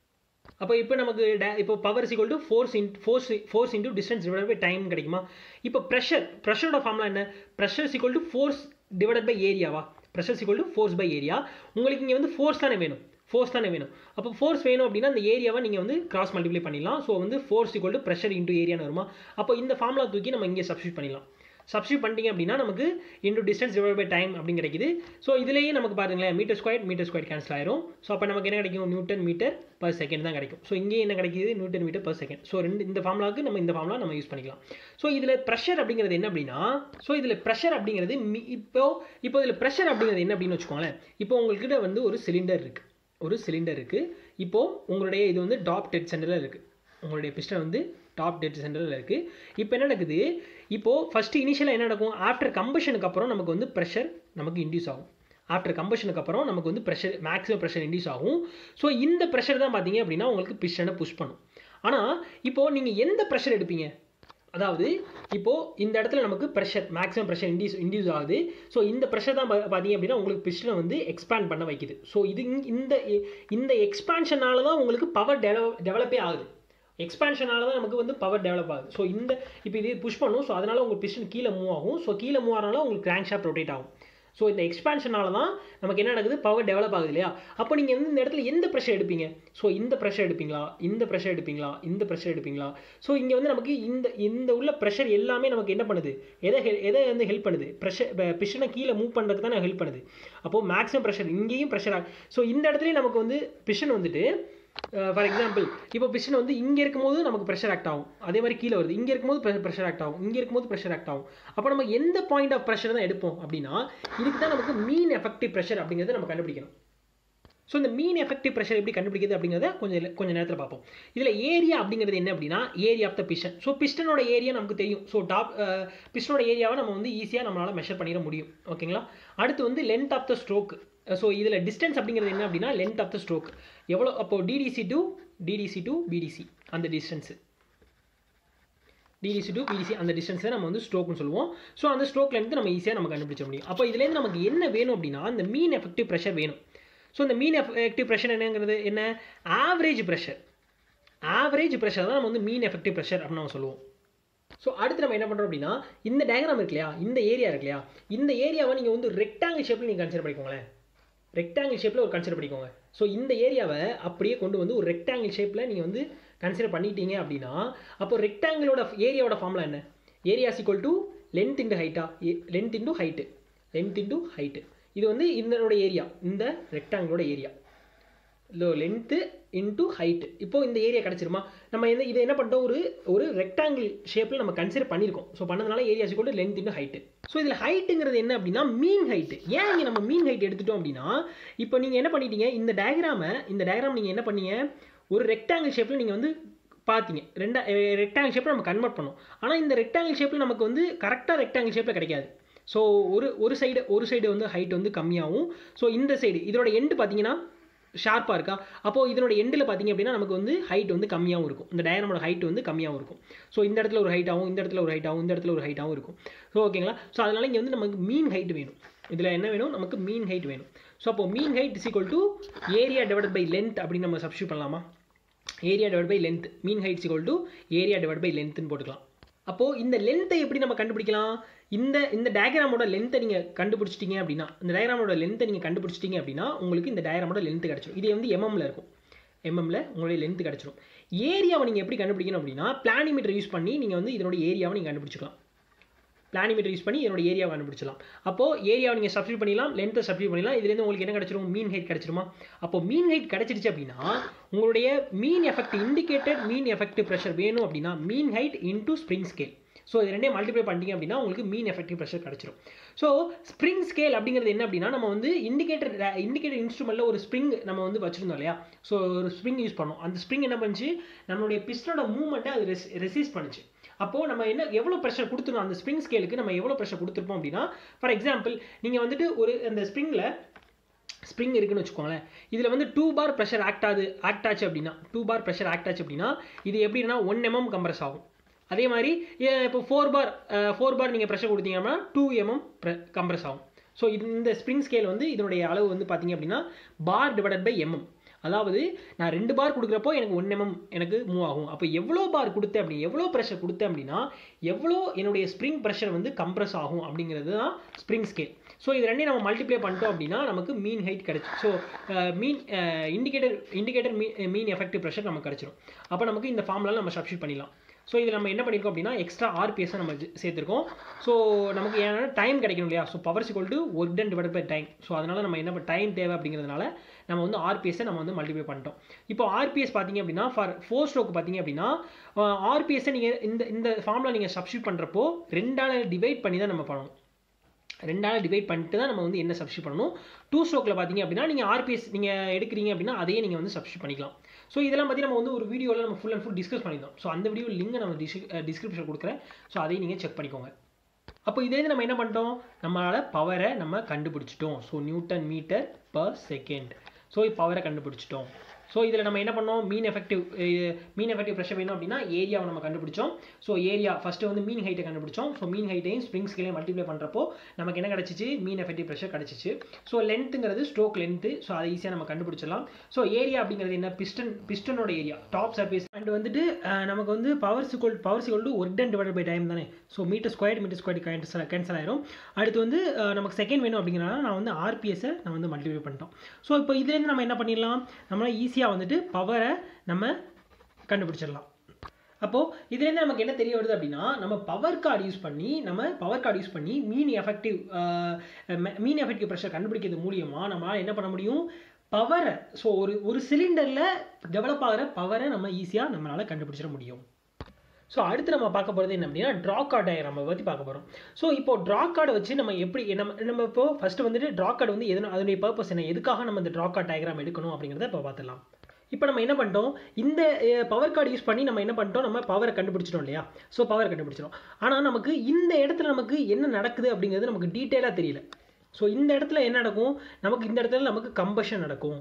அப்போ இப்போ நமக்கு டே இப்போ power equal to force in force force into distance divide by time கிடைக்குமா இப்போ ப்ரெஷர் ப்ரெஷரோட ஃபார்முலா என்ன pressure equal to force divide by ஏரியாவா pressure equal to force by area உங்களுக்கு இங்கே வந்து ஃபோர்ஸ் தானே வேணும் ஃபோர்ஸ் தானே வேணும் அப்போ ஃபோர்ஸ் வேணும் அப்படின்னா அந்த ஏரியாவை நீங்கள் வந்து கிராஸ் மல்டிப்ளை பண்ணிடலாம் ஸோ வந்து force equal to pressure into ஏரியான்னு வருமா அப்போ இந்த ஃபார்முலா தூக்கி நம்ம இங்கே சப்ஸ்டியூட் பண்ணிடலாம் சப்ஸ்டியூட் பண்ணிட்டீங்க அப்படின்னா நமக்கு into distance divide by time அப்படின்னு கிடைக்குது ஸோ இதுலேயே நமக்கு பாருங்களேன் metre square metre square cancel ஆயிரும் ஸோ அப்போ நமக்கு என்ன கிடைக்கும் நியூட்டன் மீட்டர் பர் செகண்ட் தான் கிடைக்கும் ஸோ இங்கே என்ன கிடைக்குது newton metre per second so ரெண்டு இந்த ஃபார்முலாவுக்கு நம்ம இந்த ஃபார்முலா நம்ம யூஸ் பண்ணிக்கலாம் ஸோ இதில் ப்ரெஷர் அப்படிங்கிறது என்ன அப்படின்னா ஸோ இதில் ப்ரெஷர் அப்படிங்கிறது இப்போ இப்போ இதில் ப்ரெஷர் அப்படிங்கிறது என்ன அப்படின்னு வச்சுக்கோங்களேன் இப்போ உங்கள்கிட்ட வந்து ஒரு சிலிண்டர் இருக்குது ஒரு சிலிண்டர் இருக்குது இப்போது உங்களுடைய இது வந்து டாப் டெட் சென்டரில் இருக்குது உங்களுடைய பிஸ்டன் வந்து டாப் டெட் சென்டரில் இருக்குது இப்போ என்ன நடக்குது இப்போது ஃபஸ்ட்டு இனிஷியலாக என்ன நடக்கும் ஆஃப்டர் கம்பஷனுக்கு அப்புறம் நமக்கு வந்து ப்ரெஷர் நமக்கு இன்டியூஸ் ஆகும் ஆஃப்டர் கம்பஷனுக்கு அப்புறம் நமக்கு வந்து ப்ரெஷர் மேக்ஸிமம் ப்ரெஷர் இன்டியூஸ் ஆகும் ஸோ இந்த ப்ரெஷர் தான் பார்த்தீங்க அப்படின்னா உங்களுக்கு பிஸ்டனை புஷ் பண்ணும் ஆனால் இப்போது நீங்கள் எந்த ப்ரெஷர் எடுப்பீங்க அதாவது இப்போது இந்த இடத்துல நமக்கு pressure maximum pressure induce induce ஆகுது ஸோ இந்த ப்ரெஷர் தான் பார்த்தீங்க அப்படின்னா உங்களுக்கு பிஸ்டனை வந்து எக்ஸ்பேண்ட் பண்ண வைக்குது ஸோ இது இந்த இந்த எக்ஸ்பான்ஷனால தான் உங்களுக்கு பவர் டெவலப் டெவலப்பே ஆகுது எக்ஸ்பான்ஷனால தான் நமக்கு வந்து பவர் டெவலப் ஆகுது ஸோ இந்த இப்போ இது புஷ் பண்ணும் ஸோ அதனால் உங்களுக்கு பிஸ்டன் கீழே மூவ் ஆகும் ஸோ கீழே மூவ் ஆனாலும் உங்களுக்கு கிராங்க் ஷாப் ரொட்டேட் ஆகும் ஸோ இந்த எக்ஸ்பான்ஷனால தான் நமக்கு என்ன நடக்குது பவர் டெவலப் ஆகுது இல்லையா அப்போ நீங்கள் வந்து இந்த இடத்துல எந்த ப்ரெஷர் எடுப்பீங்க ஸோ இந்த ப்ரெஷர் எடுப்பீங்களா இந்த ப்ரெஷர் எடுப்பீங்களா இந்த ப்ரெஷர் எடுப்பீங்களா ஸோ இங்கே வந்து நமக்கு இந்த இந்த உள்ள ப்ரெஷர் எல்லாமே நமக்கு என்ன பண்ணுது எதை ஹெல் எதை வந்து ஹெல்ப் பண்ணுது ப்ரெஷர் பிஷனை கீழே மூவ் பண்ணுறதுக்கு தான் ஹெல்ப் பண்ணுது அப்போது மேக்ஸிமம் ப்ரெஷர் இங்கேயும் ப்ரெஷர் ஆகும் ஸோ இந்த இடத்துலையும் நமக்கு வந்து பிஷன் வந்துட்டு ஃபார் எக்ஸாம்பிள் இப்போ பிஸ்டன் வந்து இங்கே இருக்கும்போது நமக்கு ப்ரெஷர் ஆக்ட் ஆகும் அதே மாதிரி கீழே வருது இங்கே இருக்கும்போது ப்ரெஷர் ஆக்ட் ஆகும் இங்கே இருக்கும்போது ப்ரெஷர் ஆக்ட் ஆகும் அப்போ நம்ம எந்த பாயிண்ட் ஆஃப் ப்ரெஷர் தான் எடுப்போம் அப்படின்னா இதுக்கு தான் நமக்கு மீன் எஃபெக்டிவ் ப்ரெஷர் அப்படிங்கிறத நம்ம கண்டுபிடிக்கணும் ஸோ இந்த மீன் எஃபெக்டிவ் ப்ரெஷர் எப்படி கண்டுபிடிக்கிறது அப்படிங்கிறத கொஞ்சம் கொஞ்சம் நேரத்தில் பார்ப்போம் இதில் ஏரியா அப்படிங்கிறது என்ன அப்படின்னா area of the piston so பிஸ்டனோட ஏரியா நமக்கு தெரியும் ஸோ டாப் பிஸ்டனோட ஏரியாவை நம்ம வந்து ஈஸியாக நம்மளால் மெஷர் பண்ணிட முடியும் ஓகேங்களா அடுத்து வந்து length of the stroke so இதில் டிஸ்டன்ஸ் அப்படிங்கிறது என்ன அப்படின்னா லென்த் ஆஃப் த ஸ்ட்ரோக் எவ்வளோ அப்போது TDC to TDC to BDC அந்த டிஸ்டன்ஸு டிடிசி டு பிடிசி அந்த டிஸ்டன்ஸை நம்ம வந்து ஸ்ட்ரோக்னு சொல்லுவோம் ஸோ அந்த ஸ்ட்ரோக்லேருந்து நம்ம ஈஸியாக நம்ம கண்டுபிடிச்ச முடியும் அப்போ இதுலேருந்து நமக்கு என்ன வேணும் அப்படின்னா அந்த மீன் எஃபெக்டிவ் ப்ரெஷர் வேணும் ஸோ இந்த மீன் எஃபெக்டிவ் ப்ரெஷர் என்னங்கிறது என்ன ஆவரேஜ் ப்ரெஷர் ஆவரேஜ் ப்ரெஷர் தான் நம்ம வந்து மீன் எஃபெக்டிவ் ப்ரெஷர் அப்படின்னு நம்ம சொல்லுவோம் ஸோ அடுத்து நம்ம என்ன பண்ணுறோம் அப்படின்னா இந்த டயக்ராம் இருக்கு இல்லையா இந்த ஏரியா இருக்கு இல்லையா இந்த ஏரியாவை நீங்கள் வந்து ரெக்டாங்கிள் ஷேப்பில் நீங்கள் கன்சிடர் பண்ணிக்கோங்களேன் ரெக்டாங்கிள் ஷேப்பில் ஒரு கன்சிடர் பண்ணிக்கோங்க ஸோ இந்த ஏரியாவை அப்படியே கொண்டு வந்து ஒரு ரெக்டாங்கிள் ஷேப்பில் நீங்கள் வந்து கன்சிடர் பண்ணிட்டீங்க அப்படின்னா அப்போ ரெக்டாங்கிளோட ஏரியாவோட ஃபார்முலா என்ன area equal to length into ஹைட்டா length into height length into height இது வந்து இதனோட ஏரியா இந்த ரெக்டாங்கிளோட ஏரியா இல்லை லென்த்து இன்ட்டு ஹைட்டு இப்போ இந்த ஏரியா கிடச்சிருமா நம்ம என்ன இதை என்ன பண்ணிட்டோம் ஒரு ஒரு ரெக்டாங்கிள் ஷேப்பில் நம்ம கன்சிடர் பண்ணியிருக்கோம் ஸோ பண்ணதுனால ஏரியா கூட லென்த் இன்ட்டு ஹைட்டு ஸோ இதில் ஹைட்டுங்கிறது என்ன அப்படின்னா மீன் ஹைட்டு ஏன் இங்கே நம்ம மீன் ஹைட் எடுத்துட்டோம் அப்படின்னா இப்போ நீங்கள் என்ன பண்ணிட்டீங்க இந்த டயக்ராமை இந்த டயக்ராம் நீங்கள் என்ன பண்ணீங்க ஒரு ரெக்டாங்கிள் ஷேப்பில் நீங்கள் வந்து பார்த்தீங்க ரெண்டா ரெக்டாங்கிள் ஷேப்பில் நம்ம கன்வெர்ட் பண்ணோம் ஆனால் இந்த ரெக்டாங்கிள் ஷேப்பில் நமக்கு வந்து கரெக்டாக ரெக்டாங்கிள் ஷேப்பில் கிடைக்காது ஸோ ஒரு ஒரு சைடு ஒரு சைடு வந்து ஹைட் வந்து கம்மியாகும் ஸோ இந்த சைடு இதோட எண்டு பார்த்தீங்கன்னா ஷார்ப்பாக இருக்கா அப்போது இதனோட எண்டில் பார்த்தீங்க அப்படின்னா நமக்கு வந்து ஹைட் வந்து கம்மியாகவும் இருக்கும் இந்த டயனமோட ஹைட் வந்து கம்மியாகவும் இருக்கும் ஸோ இந்த இடத்துல ஒரு ஹைட் ஆகும் இந்த இடத்துல ஒரு ஹைட் ஆகும் இந்த இடத்துல ஒரு ஹைட்டாகவும் இருக்கும் ஸோ ஓகேங்களா ஸோ அதனால் இங்கே வந்து நமக்கு மீன் ஹைட் வேணும் இதில் என்ன வேணும் நமக்கு மீன் ஹைட் வேணும் ஸோ அப்போ mean height is equal to area divide by length அப்படின்னு நம்ம சப்ஸ்டியூட் பண்ணலாமா area divide by length mean heights equal to area divide by லென்த்னு போட்டுக்கலாம் அப்போது இந்த லென்த்தை எப்படி நம்ம கண்டுபிடிக்கலாம் இந்த இந்த டயக்ராமோட லென்த்தை நீங்கள் கண்டுபிடிச்சிட்டீங்க அப்படின்னா இந்த டயக்ராமோட லென்த்தை நீங்கள் கண்டுபிடிச்சிட்டீங்க அப்படின்னா உங்களுக்கு இந்த டயக்ராமோட லென்த் கிடச்சிடும் இது வந்து எம்எம்ல இருக்கும் எம்எம்ல உங்களுடைய லென்த் கிடச்சிரும் ஏரியாவை நீங்கள் எப்படி கண்டுபிடிக்கணும் அப்படின்னா பிளானிமீட்டர் யூஸ் பண்ணி நீங்கள் வந்து இதனோட ஏரியாவை நீங்கள் கண்டுபிடிச்சிக்கலாம் பிளானிமீட்டர் யூஸ் பண்ணி இதனோட ஏரியாவை கண்டுபிடிச்சலாம் அப்போது ஏரியாவை நீங்கள் சப்ஸ்டியூட் பண்ணிடலாம் லென்த்தை சப்ஸ்டியூட் பண்ணிடலாம் இதுலேருந்து உங்களுக்கு என்ன கிடச்சிரும் மீன் ஹைட் கிடச்சிருமா அப்போ மீன் ஹைட் கிடச்சிருச்சு அப்படின்னா உங்களுடைய mean effect indicated mean effective pressure வேணும் அப்படின்னா mean height into spring scale so இது ரெண்டே மல்டிப்ளை பண்ணிட்டீங்க அப்படின்னா உங்களுக்கு மீன் எஃபெக்டிவ் ப்ரெஷர் கிடச்சிரும் ஸோ ஸ்ப்ரிங் ஸ்கேல் அப்படிங்கிறது என்ன அப்படின்னா நம்ம வந்து இண்டிகேட்டர் இண்டிகேட்டர் இன்ஸ்ட்ருமெண்ட்டில் ஒரு ஸ்ப்ரிங் நம்ம வந்து வச்சிருந்தோம் இல்லையா ஸோ ஒரு ஸ்ப்ரிங் யூஸ் பண்ணோம் அந்த ஸ்ப்ரிங் என்ன பண்ணுச்சு நம்மளுடைய பிஸ்டனோட மூவ்மெண்ட்டை அது ரெஸ் ரெசிஸ்ட் பண்ணுச்சு அப்போது நம்ம என்ன எவ்வளோ ப்ரெஷர் கொடுத்துருந்தோம் அந்த ஸ்ப்ரிங் ஸ்கேலுக்கு நம்ம எவ்வளோ ப்ரெஷர் கொடுத்துருப்போம் அப்படின்னா ஃபார் எக்ஸாம்பிள் நீங்கள் வந்துட்டு ஒரு அந்த ஸ்ப்ரிங்கில் ஸ்ப்ரிங் இருக்குன்னு வச்சுக்கோங்களேன் இதில் வந்து டூ பார் ப்ரெஷர் ஆக்ட் ஆகுது ஆக்ட் ஆச்சு அப்படின்னா டூ பார் ப்ரெஷர் ஆக்ட் ஆச்சு அப்படின்னா இது எப்படின்னா ஒன் எம்எம் கம்ப்ரஸ் ஆகும் அதே மாதிரி எ- இப்போ ஃபோர் பார் ஃபோர் பார் நீங்கள் ப்ரெஷர் கொடுத்தீங்கன்னா டூ எம்எம் கம்ப்ரஸ் ஆகும் ஸோ இந்த ஸ்ப்ரிங் ஸ்கேல் வந்து இதனுடைய அளவு வந்து பார்த்தீங்க அப்படின்னா பார் டிவைடட் பை எம்எம் அதாவது நான் ரெண்டு பார் கொடுக்குறப்போ எனக்கு ஒன் எம்எம் எனக்கு மூவ் ஆகும் அப்போ எவ்வளோ பார் கொடுத்தேன் அப்படி எவ்வளோ ப்ரெஷர் கொடுத்தேன் அப்படின்னா எவ்வளோ என்னுடைய ஸ்ப்ரிங் ப்ரெஷர் வந்து கம்ப்ரஸ் ஆகும் அப்படிங்கிறது தான் ஸ்ப்ரிங் ஸ்கேல் ஸோ இது ரெண்டையும் நம்ம மல்டிப்ளை பண்ணிட்டோம் அப்படின்னா நமக்கு மீன் ஹைட் கிடைச்சு so mean indicator indicator mean mean effective pressure நமக்கு கிடச்சிரும் அப்போ நமக்கு இந்த ஃபார்ம்லாம் நம்ம சப்ஸ்டியூட் பண்ணிடலாம் ஸோ இதில் நம்ம என்ன பண்ணியிருக்கோம் அப்படின்னா எக்ஸ்ட்ரா ஆர்பிஎஸ்ஸை நம்ம ஜ- சேர்த்திருக்கோம் ஸோ நமக்கு ஏன்னா டைம் கிடைக்கணும் இல்லையா so power equal to work done divide by time so அதனால் நம்ம என்ன டைம் தேவை அப்படிங்கிறதுனால நம்ம வந்து ஆர்பிஎஸ்ஸை நம்ம வந்து மல்டிப்ளை பண்ணிட்டோம் இப்போ ஆர்பிஎஸ் பார்த்தீங்க அப்படின்னா ஃபார் ஃபோர் ஸ்ட்ரோக் பார்த்தீங்க அப்படின்னா ஆர்பிஎஸ்ஸை நீங்கள் இந்த இந்த ஃபார்மில் நீங்கள் சப்ஸ்டியூட் பண்ணுறப்போ ரெண்டால டிவைட் பண்ணி தான் நம்ம பண்ணணும் ரெண்டால டிவைட் பண்ணிட்டு தான் நம்ம வந்து என்ன சப்ஸ்டியூட் பண்ணணும் டூ ஸ்ட்ரோக்கில் பார்த்தீங்க அப்படின்னா நீங்கள் ஆர்பிஎஸ் நீங்கள் எடுக்கிறீங்க அப்படின்னா அதையே நீங்கள் வந்து சப்ஸ்டியூட் பண்ணிக்கலாம் ஸோ இதெல்லாம் பற்றி நம்ம வந்து ஒரு வீடியோவில் நம்ம ஃபுல் அண்ட் ஃபுல் டிஸ்கஸ் பண்ணியிருந்தோம் ஸோ அந்த வீடியோ லிங்க் நம்ம டிஸ்கிரிப்ஷன் கொடுக்குறேன் ஸோ அதையும் நீங்கள் செக் பண்ணிக்கோங்க அப்போ இதே நம்ம என்ன பண்ணிட்டோம் நம்மளால் பவரை நம்ம கண்டுபிடிச்சிட்டோம் so newton metre per second so பவரை கண்டுபிடிச்சிட்டோம் ஸோ இதில் நம்ம என்ன பண்ணோம் mean effective mean effective pressure வேணும் அப்படின்னா ஏரியாவை நம்ம கண்டுபிடிச்சோம் ஸோ ஏரியா ஃபஸ்ட்டு வந்து மீன் ஹைட்டை கண்டுபிடிச்சோம் ஸோ மீன் ஹைட்டையும் ஸ்ப்ரிங் ஸ்கேலையும் மல்டிப்ளை பண்ணுறப்போ நமக்கு என்ன கிடச்சிச்சு மீன் எஃபெக்டிவ் ப்ரெஷர் கிடச்சிச்சு ஸோ லென்த்துங்கிறது ஸ்ட்ரோக் லென்த்து ஸோ அதை ஈஸியாக நம்ம கண்டுபிடிச்சிடலாம் ஸோ ஏரியா அப்படிங்கிறது என்ன பிஸ்டன் பிஸ்டனோட ஏரியா டாப் சர்ஃபேஸ் அண்ட் வந்துட்டு அஹ், நமக்கு வந்து power equal power equal to work done divide by time தானே so metre square metre square cancel cancel ஆயிரும் அடுத்து வந்து அஹ், நமக்கு செகண்ட் வேணும் அப்படிங்கிறனால நான் வந்து ஆர்பிஎஸ்ஸை நான் வந்து மல்டிப்ளை பண்ணிட்டோம் ஸோ இப்போ இதுலேருந்து நம்ம என்ன பண்ணிடலாம் நம்மளால் ஈஸியாக வந்துட்டு பவரை நம்ம கண்டுபிடிச்சிடலாம் அப்போது இதுலேருந்து நமக்கு என்ன தெரிய வருது அப்படின்னா நம்ம பவர் கார்டு யூஸ் பண்ணி நம்ம பவர் கார்டு யூஸ் பண்ணி mean effective mean effective pressure கண்டுபிடிக்கிறது மூலியமாக நம்மளால் என்ன பண்ண முடியும் பவரை ஸோ ஒரு ஒரு சிலிண்டரில் டெவலப் ஆகிற பவரை நம்ம ஈஸியாக நம்மளால் கண்டுபிடிச்சிட முடியும் ஸோ அடுத்து நம்ம பார்க்க போகிறது என்ன அப்படின்னா ட்ரா கார்டு டயக்ராமை பற்றி பார்க்க போகிறோம் ஸோ இப்போ ட்ரா கார்டை வச்சு நம்ம எப்படி நம்ம நம்ம இப்போ ஃபஸ்ட்டு வந்துட்டு ட்ரா கார்டு வந்து எதனா அதனுடைய பர்பஸ் என்ன எதுக்காக நம்ம இந்த ட்ரா கார்டு டயக்ராம் எடுக்கணும் அப்படிங்கிறத இப்போ பார்த்துடலாம் இப்போ நம்ம என்ன பண்ணிட்டோம் இந்த பவர் கார்டு யூஸ் பண்ணி நம்ம என்ன பண்ணிட்டோம் நம்ம பவரை கண்டுபிடிச்சிட்டோம் இல்லையா ஸோ பவர் கண்டுபிடிச்சிட்டோம் ஆனால் நமக்கு இந்த இடத்துல நமக்கு என்ன நடக்குது அப்படிங்கிறது நமக்கு டீட்டெயிலாக தெரியல ஸோ இந்த இடத்துல என்ன நடக்கும் நமக்கு இந்த இடத்துல நமக்கு கம்பஷன் நடக்கும்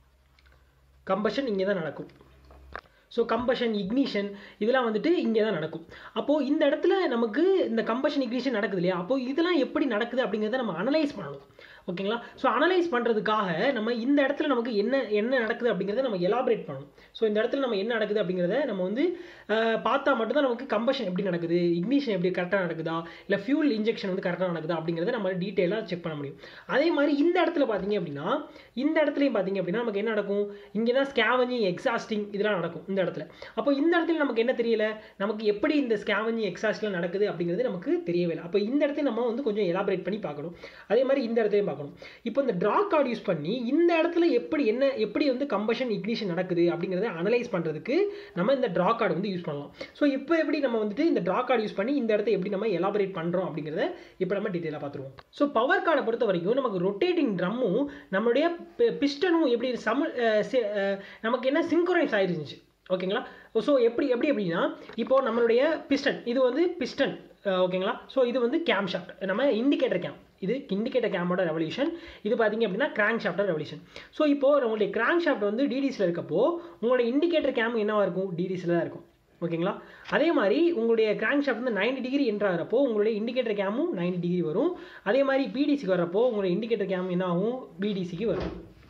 கம்பஷன் இங்கே தான் நடக்கும் ஸோ கம்பஷன் இக்னிஷன் இதெல்லாம் வந்துட்டு இங்கே தான் நடக்கும் அப்போது இந்த இடத்துல நமக்கு இந்த கம்பஷன் இக்னிஷன் நடக்குது இல்லையா அப்போது இதெல்லாம் எப்படி நடக்குது அப்படிங்கிறத நம்ம அனலைஸ் பண்ணணும் ஓகேங்களா ஸோ அனலைஸ் பண்ணுறதுக்காக நம்ம இந்த இடத்துல நமக்கு என்ன என்ன நடக்குது அப்படிங்கிறத நம்ம எலாபரேட் பண்ணணும் ஸோ இந்த இடத்துல நம்ம என்ன நடக்குது அப்படிங்கிறத நம்ம வந்து அஹ், பார்த்தா மட்டும்தான் நமக்கு கம்பஷன் எப்படி நடக்குது இக்னிஷன் எப்படி கரெக்டாக நடக்குதா இல்லை ஃபியூல் இன்ஜெக்ஷன் வந்து கரெக்டாக நடக்குதா அப்படிங்கிறத நம்ம டீட்டெயிலாக செக் பண்ண முடியும் அதே மாதிரி இந்த இடத்துல பார்த்தீங்க அப்படின்னா இந்த இடத்துலையும் பார்த்தீங்க அப்படின்னா நமக்கு என்ன நடக்கும் இங்கே தான் ஸ்கேவஞ்சிங் எக்ஸாஸ்டிங் இதெல்லாம் நடக்கும் இந்த இடத்துல அப்போ இந்த இடத்துல நமக்கு என்ன தெரியல நமக்கு எப்படி இந்த ஸ்கேவஞ்சிங் எக்ஸாஸ்ட்லாம் நடக்குது அப்படிங்கிறது நமக்கு தெரியவே இல்லை அப்போ இந்த இடத்துல நம்ம வந்து கொஞ்சம் எலாபரேட் பண்ணி பார்க்கணும் அதே மாதிரி இந்த இடத்துலையும் பார்க்கணும் இப்போ இந்த ட்ரா கார்டு யூஸ் பண்ணி இந்த இடத்துல எப்படி என்ன எப்படி வந்து கம்பஷன் இக்னிஷன் நடக்குது அப்படிங்கிறத அனலைஸ் பண்ணுறதுக்கு நம்ம இந்த ட்ரா கார்டு வந்து யூஸ் பண்ணலாம் ஸோ இப்போ எப்படி நம்ம வந்துட்டு இந்த ட்ரா கார்டு யூஸ் பண்ணி இந்த இடத்த எப்படி நம்ம எலாபரேட் பண்ணுறோம் அப்படிங்கிறத இப்போ நம்ம டீட்டெயிலாக பார்த்துருவோம் ஸோ பவர் கார்டை பொறுத்த வரைக்கும் நமக்கு ரொட்டேட்டிங் ட்ரம்மும் நம்மளுடைய பிஸ்டனும் எப்படி சம அஹ் சி- அஹ் நமக்கு என்ன சிங்க்ரோனைஸ் ஆயிருந்துச்சு ஓகேங்களா ஸோ எப்படி எப்படி அப்படின்னா இப்போ நம்மளுடைய பிஸ்டன் இது வந்து பிஸ்டன் ஓகேங்களா ஸோ இது வந்து கேம் ஷாஃப்ட் நம்ம இண்டிகேட்டர் கேம் இது இண்டிகேட்டர் கேமோட ரெவல்யூஷன் இது பார்த்தீங்க அப்படின்னா கிராங்க் ஷாஃப்டோட ரெவல்யூஷன் ஸோ இப்போ உங்களுடைய கிராங்க் ஷாஃப்ட் வந்து டிடிஸில் இருக்கப்போ உங்களுடைய இண்டிகேட்டர் கேம் என்னவா இருக்கும் டிடிஸில் தான் இருக்கும் ஓகேங்களா அதே மாதிரி உங்களுடைய கிராங்க் ஷாஃப்ட் வந்து 90 டிகிரி என்ட்ராகிறப்போ உங்களுடைய இண்டிகேட்டர் கேமும் 90 டிகிரி வரும் அதே மாதிரி பிடிசிக்கு வரப்போ உங்களுடைய இண்டிகேட்டர் கேம் என்ன ஆகும் பிடிசிக்கு வரும்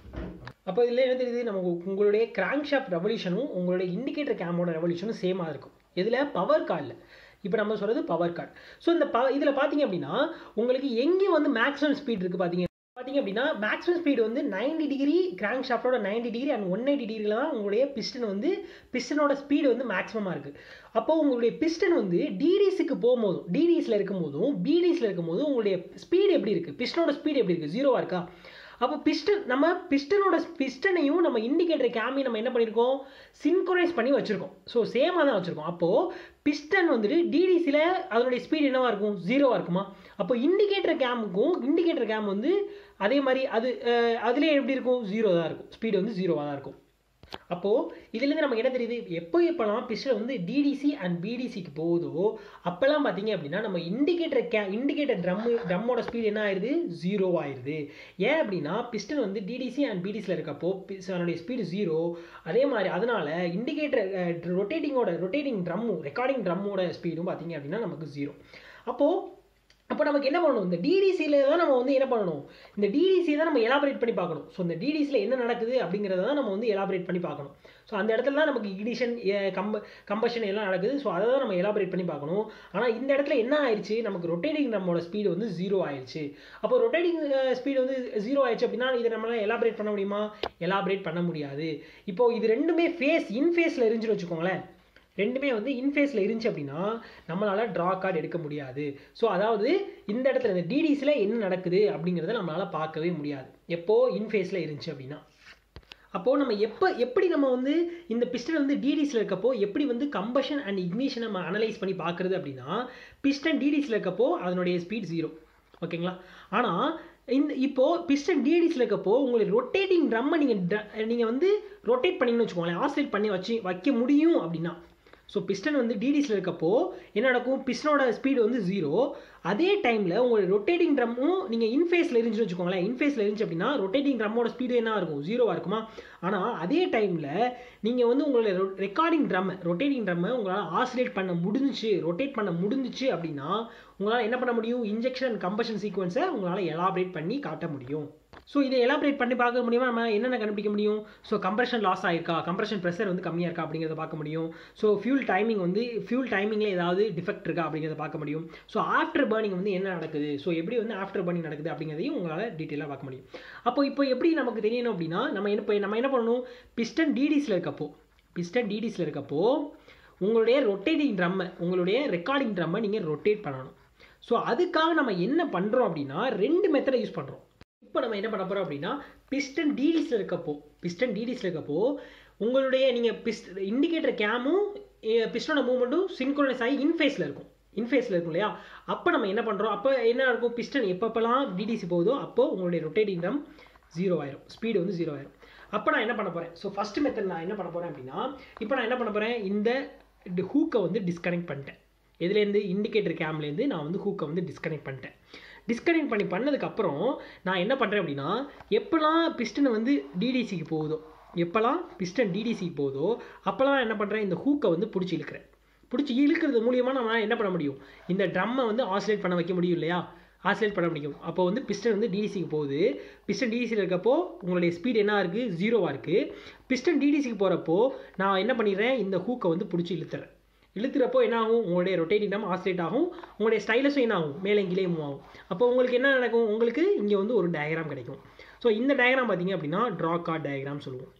அப்போ இதில் என்ன தெரியுது நம்ம உங்களுடைய கிராங்க் ஷாஃப்ட் ரெவல்யூஷனும் உங்களுடைய இண்டிகேட்டர் கேமோட ரெவல்யூஷனும் சேமாக இருக்கும் இதில் பவர் கார்டில் இப்போ நம்ம சொல்கிறது பவர் கார்டு ஸோ இந்த ப இதில் பார்த்தீங்க அப்படின்னா உங்களுக்கு எங்கேயும் வந்து மேக்ஸிமம் ஸ்பீட் இருக்குது பார்த்தீங்க பார்த்தீங்க அப்படின்னா மேக்ஸிமம் ஸ்பீடு வந்து 90 டிகிரி கிராங்க் ஷாஃப்டோட 90 டிகிரி அண்ட் ஒன் எயிட்டி டிகிரியில் தான் உங்களுடைய பிஸ்டன் வந்து பிஸ்டனோட ஸ்பீடு வந்து மேக்ஸிமமாக இருக்குது அப்போ உங்களுடைய பிஸ்டன் வந்து டிடிஸுக்கு போகும்போதும் டிடிஸில் இருக்கும்போதும் பிடிஸில் இருக்கும்போதும் உங்களுடைய ஸ்பீடு எப்படி இருக்குது பிஸ்டனோட ஸ்பீடு எப்படி இருக்குது ஜீரோவாக இருக்கா அப்போ பிஸ்டன் நம்ம பிஸ்டனோட பிஸ்டனையும் நம்ம இண்டிகேட்டர் கேமையும் நம்ம என்ன பண்ணியிருக்கோம் சின்க்ரோனைஸ் பண்ணி வச்சுருக்கோம் ஸோ சேமாக தான் வச்சுருக்கோம் அப்போது பிஸ்டன் வந்துட்டு டிடிசியில் அதனுடைய ஸ்பீடு என்னவாக இருக்கும் ஜீரோவாக இருக்குமா அப்போ இண்டிகேட்டர் கேமுக்கும் இண்டிகேட்டர் கேம் வந்து அதே மாதிரி அது அஹ், அதுலேயே எப்படி இருக்கும் ஜீரோ தான் இருக்கும் ஸ்பீடு வந்து ஜீரோவாக தான் இருக்கும் அப்போது இதுலேருந்து நமக்கு என்ன தெரியுது எப்போ எப்போலாம் பிஸ்டல் வந்து டிடிசி அண்ட் பிடிசிக்கு போகுதோ அப்போல்லாம் பார்த்தீங்க அப்படின்னா நம்ம இண்டிகேட்டர் கே இண்டிகேட்டர் ட்ரம்மு ட்ரம்மோட ஸ்பீடு என்ன ஆயிடுது ஜீரோ ஆயிடுது ஏன் அப்படின்னா பிஸ்டன் வந்து டிடிசி அண்ட் பிடிசியில் இருக்கப்போ pis- அதனுடைய ஸ்பீடு ஜீரோ அதே மாதிரி அதனால இண்டிகேட்டர் ரொட்டேட்டிங்கோட ரொட்டேட்டிங் ட்ரம்மு ரெக்கார்டிங் ட்ரம்மோட ஸ்பீடும் பார்த்தீங்க அப்படின்னா நமக்கு ஜீரோ அப்போது அப்போ நமக்கு என்ன பண்ணணும் இந்த டிடிசியில் தான் நம்ம வந்து என்ன பண்ணணும் இந்த டிடிசி தான் நம்ம எலாபரேட் பண்ணி பார்க்கணும் ஸோ இந்த டிடிசியில் என்ன நடக்குது அப்படிங்கிறத தான் நம்ம வந்து எலாபரேட் பண்ணி பார்க்கணும் ஸோ அந்த இடத்துல தான் நமக்கு இக்னிஷன் கம்ப கம்பஷன் எல்லாம் நடக்குது ஸோ அதை தான் நம்ம எலாபரேட் பண்ணி பார்க்கணும் ஆனால் இந்த இடத்துல என்ன ஆயிடுச்சு நமக்கு ரொட்டேட்டிங் நம்மளோட ஸ்பீடு வந்து ஜீரோ ஆயிடுச்சு அப்போ ரொட்டேட்டிங் ஸ்பீடு வந்து ஜீரோ ஆயிடுச்சு அப்படின்னா இதை நம்மளால எலாபரேட் பண்ண முடியுமா எலாபரேட் பண்ண முடியாது இப்போ இது ரெண்டுமே ஃபேஸ் இன் ஃபேஸில் இருந்துச்சுன்னு வச்சுக்கோங்களேன் ரெண்டுமே வந்து இன்ஃபேஸில் இருந்துச்சு அப்படின்னா நம்மளால் ட்ரா கார்டு எடுக்க முடியாது ஸோ அதாவது இந்த இடத்துல இந்த டிடிஸில் என்ன நடக்குது அப்படிங்கிறத நம்மளால் பார்க்கவே முடியாது எப்போ இன்ஃபேஸில் இருந்துச்சு அப்படின்னா அப்போது நம்ம எப்போ எப்படி நம்ம வந்து இந்த பிஸ்டன் வந்து டிடிஸில் இருக்கப்போ எப்படி வந்து கம்பஷன் அண்ட் இக்னிஷன் நம்ம அனலைஸ் பண்ணி பார்க்குறது அப்படின்னா பிஸ்டன் டிடிஸில் இருக்கப்போ அதனுடைய ஸ்பீட் ஜீரோ ஓகேங்களா ஆனால் இந்த இப்போது பிஸ்டன் டிடிஸில் இருக்கப்போ உங்களுக்கு ரொட்டேட்டிங் ட்ரம்மை நீங்கள் நீங்கள் வந்து ரொட்டேட் பண்ணிங்கன்னு வச்சுக்கோங்களேன் ஆசிலேட் பண்ணி வச்சு வைக்க முடியும் அப்படின்னா ஸோ பிஸ்டன் வந்து டிடிஸில் இருக்கப்போ என்ன நடக்கும் பிஸ்டனோட ஸ்பீடு வந்து ஜீரோ அதே டைமில் உங்களோட ரொட்டேட்டிங் ட்ரம்மும் நீங்கள் இன்ஃபேஸில் இருந்துச்சுன்னு வச்சுக்கோங்களேன் இன்ஃபேஸில் இருந்துச்சு அப்படின்னா ரொட்டேட்டிங் ட்ரம்மோட ஸ்பீடு என்ன இருக்கும் ஜீரோவாக இருக்குமா ஆனால் அதே டைமில் நீங்கள் வந்து உங்களோட ரெக்கார்டிங் ட்ரம் ரொட்டேட்டிங் ட்ரம்மை உங்களால் ஆசிலேட் பண்ண முடிஞ்சுச்சு ரொட்டேட் பண்ண முடிஞ்சுச்சு அப்படின்னா உங்களால் என்ன பண்ண முடியும் இன்ஜெக்ஷன் அண்ட் கம்பஷன் சீக்வன்ஸை உங்களால் எலாபரேட் பண்ணி காட்ட முடியும் ஸோ இதை எலாபரேட் பண்ணி பார்க்க முடியுமா நம்ம என்னென்ன கண்டுபிடிக்க முடியும் ஸோ கம்ப்ரெஷன் லாஸ் ஆயிருக்கா கம்ப்ரெஷன் ப்ரெஷர் வந்து கம்மியாக இருக்கா அப்படிங்கிறத பார்க்க முடியும் ஸோ ஃபியூல் டைமிங் வந்து ஃபியூல் டைமிங்கில் ஏதாவது டிஃபெக்ட் இருக்கா அப்படிங்கிறத பார்க்க முடியும் ஸோ ஆஃப்டர் பர்னிங் வந்து என்ன நடக்குது ஸோ எப்படி வந்து ஆஃப்டர் பர்னிங் நடக்குது அப்படிங்கிறதையும் உங்களால் டீட்டெயிலாக பார்க்க முடியும் அப்போ இப்போ எப்படி நமக்கு தெரியணும் அப்படின்னா நம்ம என்ன இப்போ நம்ம என்ன பண்ணணும் பிஸ்டன் டிடிஸில் இருக்கப்போ பிஸ்டன் டிடிஸில் இருக்கப்போ உங்களுடைய ரொட்டேட்டிங் ட்ரம்மை உங்களுடைய ரெக்கார்டிங் ட்ரம்மை நீங்கள் ரொட்டேட் பண்ணணும் ஸோ அதுக்காக நம்ம என்ன பண்ணுறோம் அப்படின்னா ரெண்டு மெத்தடை யூஸ் பண்ணுறோம் இப்போ நம்ம என்ன பண்ண போகிறோம் அப்படின்னா பிஸ்டன் டிடிஸில் இருக்கப்போ பிஸ்டன் டிடிஸில் இருக்கப்போ உங்களுடைய நீங்கள் பிஸ்ட் இண்டிகேட்டர் கேமும் பிஸ்டனோட மூவ்மெண்ட்டும் சின்க்ரோனைஸ் ஆகி இன்ஃபேஸில் இருக்கும் இன்ஃபேஸில் இருக்கும் இல்லையா அப்போ நம்ம என்ன பண்ணுறோம் அப்போ என்ன இருக்கும் பிஸ்டன் எப்பப்பெல்லாம் டிடிசி போகுதோ அப்போ உங்களுடைய ரொட்டேட்டிங் ட்ரம் ஜீரோ ஆயிரும் ஸ்பீடு வந்து ஜீரோ ஆயிரும் அப்போ நான் என்ன பண்ண போகிறேன் ஸோ ஃபஸ்ட் மெத்தட் நான் என்ன பண்ண போகிறேன் அப்படின்னா இப்போ நான் என்ன பண்ண போகிறேன் இந்த ஹூக்கை வந்து டிஸ்கனெக்ட் பண்ணிட்டேன் இதுலேருந்து இண்டிகேட்டர் கேம்லேருந்து நான் வந்து ஹூக்கை வந்து டிஸ்கனெக்ட் பண்ணிட்டேன் டிஸ்கனெக்ட் பண்ணி பண்ணதுக்கப்புறம் நான் என்ன பண்ணுறேன் அப்படின்னா எப்போல்லாம் பிஸ்டன் வந்து டிடிசிக்கு போகுதோ எப்போல்லாம் பிஸ்டன் டிடிசிக்கு போகுதோ அப்போல்லாம் என்ன பண்ணுறேன் இந்த ஹூக்கை வந்து பிடிச்சி இழுக்கிறேன் பிடிச்சி இழுக்கிறது மூலியமாக நம்ம என்ன பண்ண முடியும் இந்த ட்ரம்மை வந்து ஆசிலேட் பண்ண வைக்க முடியும் இல்லையா ஆசிலேட் பண்ண முடியும் அப்போ வந்து பிஸ்டன் வந்து டிடிசிக்கு போகுது பிஸ்டன் டிடிசியில் இருக்கப்போ உங்களுடைய ஸ்பீடு என்ன இருக்குது ஜீரோவாக இருக்குது பிஸ்டன் டிடிசிக்கு போகிறப்போ நான் என்ன பண்ணிடுறேன் இந்த ஹூக்கை வந்து பிடிச்சி இழுத்துறேன் இழுத்துறப்போ என்ன ஆகும் உங்களுடைய ரொட்டேட்டிங் டம் ஆசிலேட் ஆகும் உங்களுடைய ஸ்டைலஸும் என்ன ஆகும் மேலே கீழே மூவ் ஆகும் அப்போ உங்களுக்கு என்ன நடக்கும் உங்களுக்கு இங்கே வந்து ஒரு டயக்ராம் கிடைக்கும் ஸோ இந்த டயக்ராம் பார்த்தீங்க அப்படின்னா ட்ரா கார்ட் டயக்ராம் சொல்லுவோம்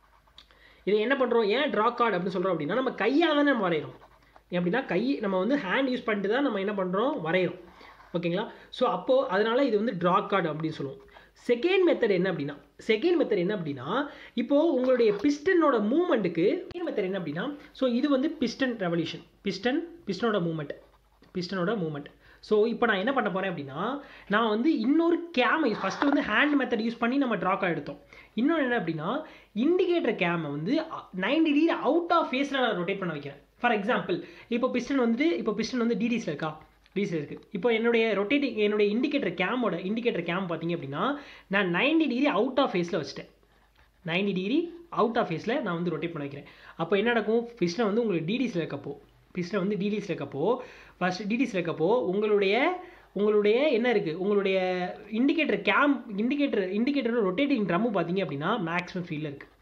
இதை என்ன பண்ணுறோம் ஏன் ட்ரா கார்டு அப்படின்னு சொல்கிறோம் அப்படின்னா நம்ம கையால் தானே நம்ம வரைகிறோம் அப்படின்னா கை நம்ம வந்து ஹேண்ட் யூஸ் பண்ணிட்டு தான் நம்ம என்ன பண்ணுறோம் வரைகிறோம் ஓகேங்களா ஸோ அப்போது அதனால் இது வந்து ட்ரா கார்டு அப்படின்னு சொல்லுவோம் செகண்ட் மெத்தட் என்ன அப்படின்னா செகண்ட் மெத்தட் என்ன அப்படின்னா இப்போது உங்களுடைய பிஸ்டனோட மூமெண்ட்டுக்கு செகண்ட் மெத்தட் என்ன அப்படின்னா ஸோ இது வந்து பிஸ்டன் ரெவல்யூஷன் பிஸ்டன் பிஸ்டனோட மூமெண்ட் பிஸ்டனோட மூமெண்ட் ஸோ இப்போ நான் என்ன பண்ண போகிறேன் அப்படின்னா நான் வந்து இன்னொரு கேமை ஃபஸ்ட்டு வந்து ஹேண்ட் மெத்தட் யூஸ் பண்ணி நம்ம ட்ராக்கா எடுத்தோம் இன்னொன்று என்ன அப்படின்னா இண்டிகேட்டர் கேமை வந்து நைன்டி டிகிரி அவுட் ஆஃப் ஃபேஸில் நான் ரொட்டேட் பண்ண வைக்கிறேன் ஃபார் எக்ஸாம்பிள் இப்போ பிஸ்டன் வந்து இப்போ பிஸ்டன் வந்து டிடிஸில் இருக்கா டிடிஸில் இருக்குது இப்போ என்னுடைய ரொட்டேட்டிங் என்னுடைய இண்டிகேட்டர் கேமோட இண்டிகேட்டர் கேம் பார்த்தீங்க அப்படின்னா நான் நைன்டி டிகிரி அவுட் ஆஃப் ஃபேஸில் வச்சுட்டேன் நைன்டி டிகிரி அவுட் ஆஃப் ஃபேஸில் நான் வந்து ரொட்டேட் பண்ண வைக்கிறேன் அப்போ என்ன நடக்கும் பிஸ்டன் வந்து உங்களுக்கு டிடிஸில் இருக்கப்போ பிஸ்டன் வந்து டிடிஸில் இருக்கப்போ ஃபஸ்ட் டிடிஸில் இருக்கப்போ உங்களுடைய உங்களுடைய என்ன இருக்குது உங்களுடைய இண்டிகேட்டர் கேம் இண்டிகேட்டர் இண்டிகேட்டரோட ரொட்டேட்டிங் ட்ரம்மு பார்த்தீங்க அப்படின்னா மேக்ஸிமம் ஸ்பீடில் இருக்குது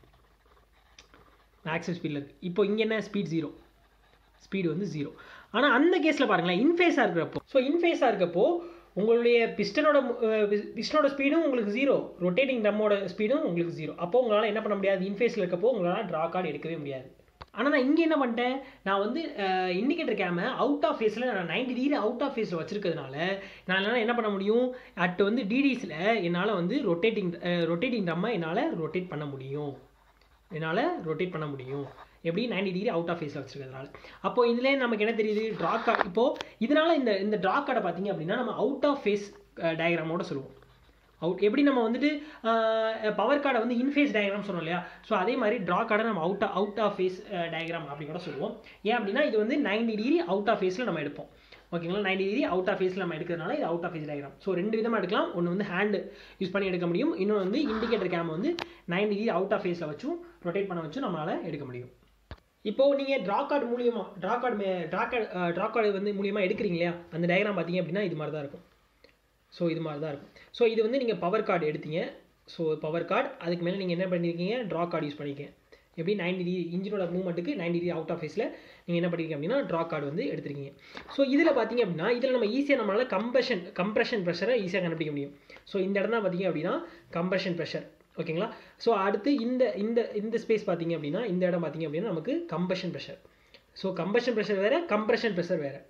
மேக்ஸிமம் ஸ்பீடில் இருக்குது இப்போ இங்கே என்ன ஸ்பீட் ஜீரோ ஸ்பீடு வந்து ஜீரோ ஆனால் அந்த கேஸில் பாருங்களேன் இன்ஃபேஸாக இருக்கிறப்போ ஸோ இன்ஃபேஸாக இருக்கப்போ உங்களுடைய பிஸ்டனோட பிஸ்டனோட ஸ்பீடும் உங்களுக்கு ஜீரோ ரொட்டேட்டிங் ட்ரம்மோட ஸ்பீடும் உங்களுக்கு ஜீரோ அப்போ உங்களால் என்ன பண்ண முடியாது இன்ஃபேஸில் இருக்கப்போ உங்களால் ட்ரா கார்டு எடுக்கவே முடியாது ஆனால் நான் இங்கே என்ன பண்ணிட்டேன் நான் வந்து இண்டிகேட்டர் கேமை அவுட் ஆஃப் ஃபேஸில் நான் நைன்டி டிகிரி அவுட் ஆஃப் ஃபேஸில் வச்சிருக்கிறதுனால நான் என்னால் என்ன பண்ண முடியும் அட் வந்து டிடிஸில் என்னால் வந்து ரொட்டேட்டிங் ரொட்டேட்டிங் ட்ரம்மை என்னால் ரொட்டேட் பண்ண முடியும் என்னால் ரொட்டேட் பண்ண முடியும் எப்படி நைன்டி டிகிரி அவுட் ஆஃப் ஃபேஸில் வச்சிருக்கிறதுனால அப்போ இதுலேயே நமக்கு என்ன தெரியுது ட்ரா கார்டு இப்போது இதனால் இந்த இந்த ட்ரா கார்டை பார்த்தீங்க அப்படின்னா நம்ம அவுட் ஆஃப் ஃபேஸ் டயக்ராமோட சொல்லுவோம் அவுட் எப்படி நம்ம வந்துட்டு பவர் கார்டை வந்து இன்ஃபேஸ் டயக்ராம் சொன்னோம் இல்லையா ஸோ அதே மாதிரி ட்ரா கார்டை நம்ம out out of phase diagram அப்படி கூட சொல்லுவோம் ஏன் அப்படின்னா இது வந்து நைன்டி டிகிரி அவுட் ஆஃப் ஃபேஸில் நம்ம எடுப்போம் ஓகேங்களா நைன்டி டிகிரி அவுட் ஆஃப் ஃபேஸில் நம்ம எடுக்கிறதுனால இது out of phase diagram so ரெண்டு விதமாக எடுக்கலாம் ஒன்று வந்து ஹேண்டு யூஸ் பண்ணி எடுக்க முடியும் இன்னொன்று வந்து இண்டிகேட்டர் கேம் வந்து நைன்டி டிகிரி அவுட் ஆஃப் ஃபேஸில் வச்சும் ரொட்டேட் பண்ண வச்சும் நம்மளால் எடுக்க முடியும் இப்போது நீங்கள் ட்ரா கார்டு மூலியமாக ட்ரா கார்டு மே ட்ரா கார்டு ட்ரா கார்டு வந்து மூலியமாக எடுக்கிறீங்க இல்லையா அந்த டயக்ராம் பார்த்தீங்க அப்படின்னா இது மாதிரி தான் இருக்கும் ஸோ இது மாதிரி தான் இருக்கும் ஸோ இது வந்து நீங்கள் பவர் கார்டு எடுத்தீங்க ஸோ பவர் கார்டு அதுக்கு மேலே நீங்கள் என்ன பண்ணியிருக்கீங்க ட்ரா கார்டு யூஸ் பண்ணிக்கங்க எப்படி நைன் டிகிரி இன்ஜினோட மூவ்மெண்ட்டுக்கு நைன் டிகிரி அவுட் ஆஃப் ஃபேஸில் நீங்கள் என்ன பண்ணிருக்கீங்க அப்படின்னா ட்ரா கார்டு வந்து எடுத்திருக்கீங்க ஸோ இதில் பார்த்தீங்க அப்படின்னா இதில் நம்ம ஈஸியாக நம்மளால் கம்ப்ரெஷன் கம்ப்ரெஷன் ப்ரெஷரை ஈஸியாக கண்டுபிடிக்க முடியும் ஸோ இந்த இடம் தான் பார்த்தீங்க அப்படின்னா கம்ப்ரெஷன் ப்ரெஷர் ஓகேங்களா ஸோ அடுத்து இந்த இந்த இந்த ஸ்பேஸ் பார்த்தீங்க அப்படின்னா இந்த இடம் பார்த்தீங்க அப்படின்னா நமக்கு combustion pressure so combustion pressure வேறு கம்ப்ரெஷன் ப்ரெஷர் வேறு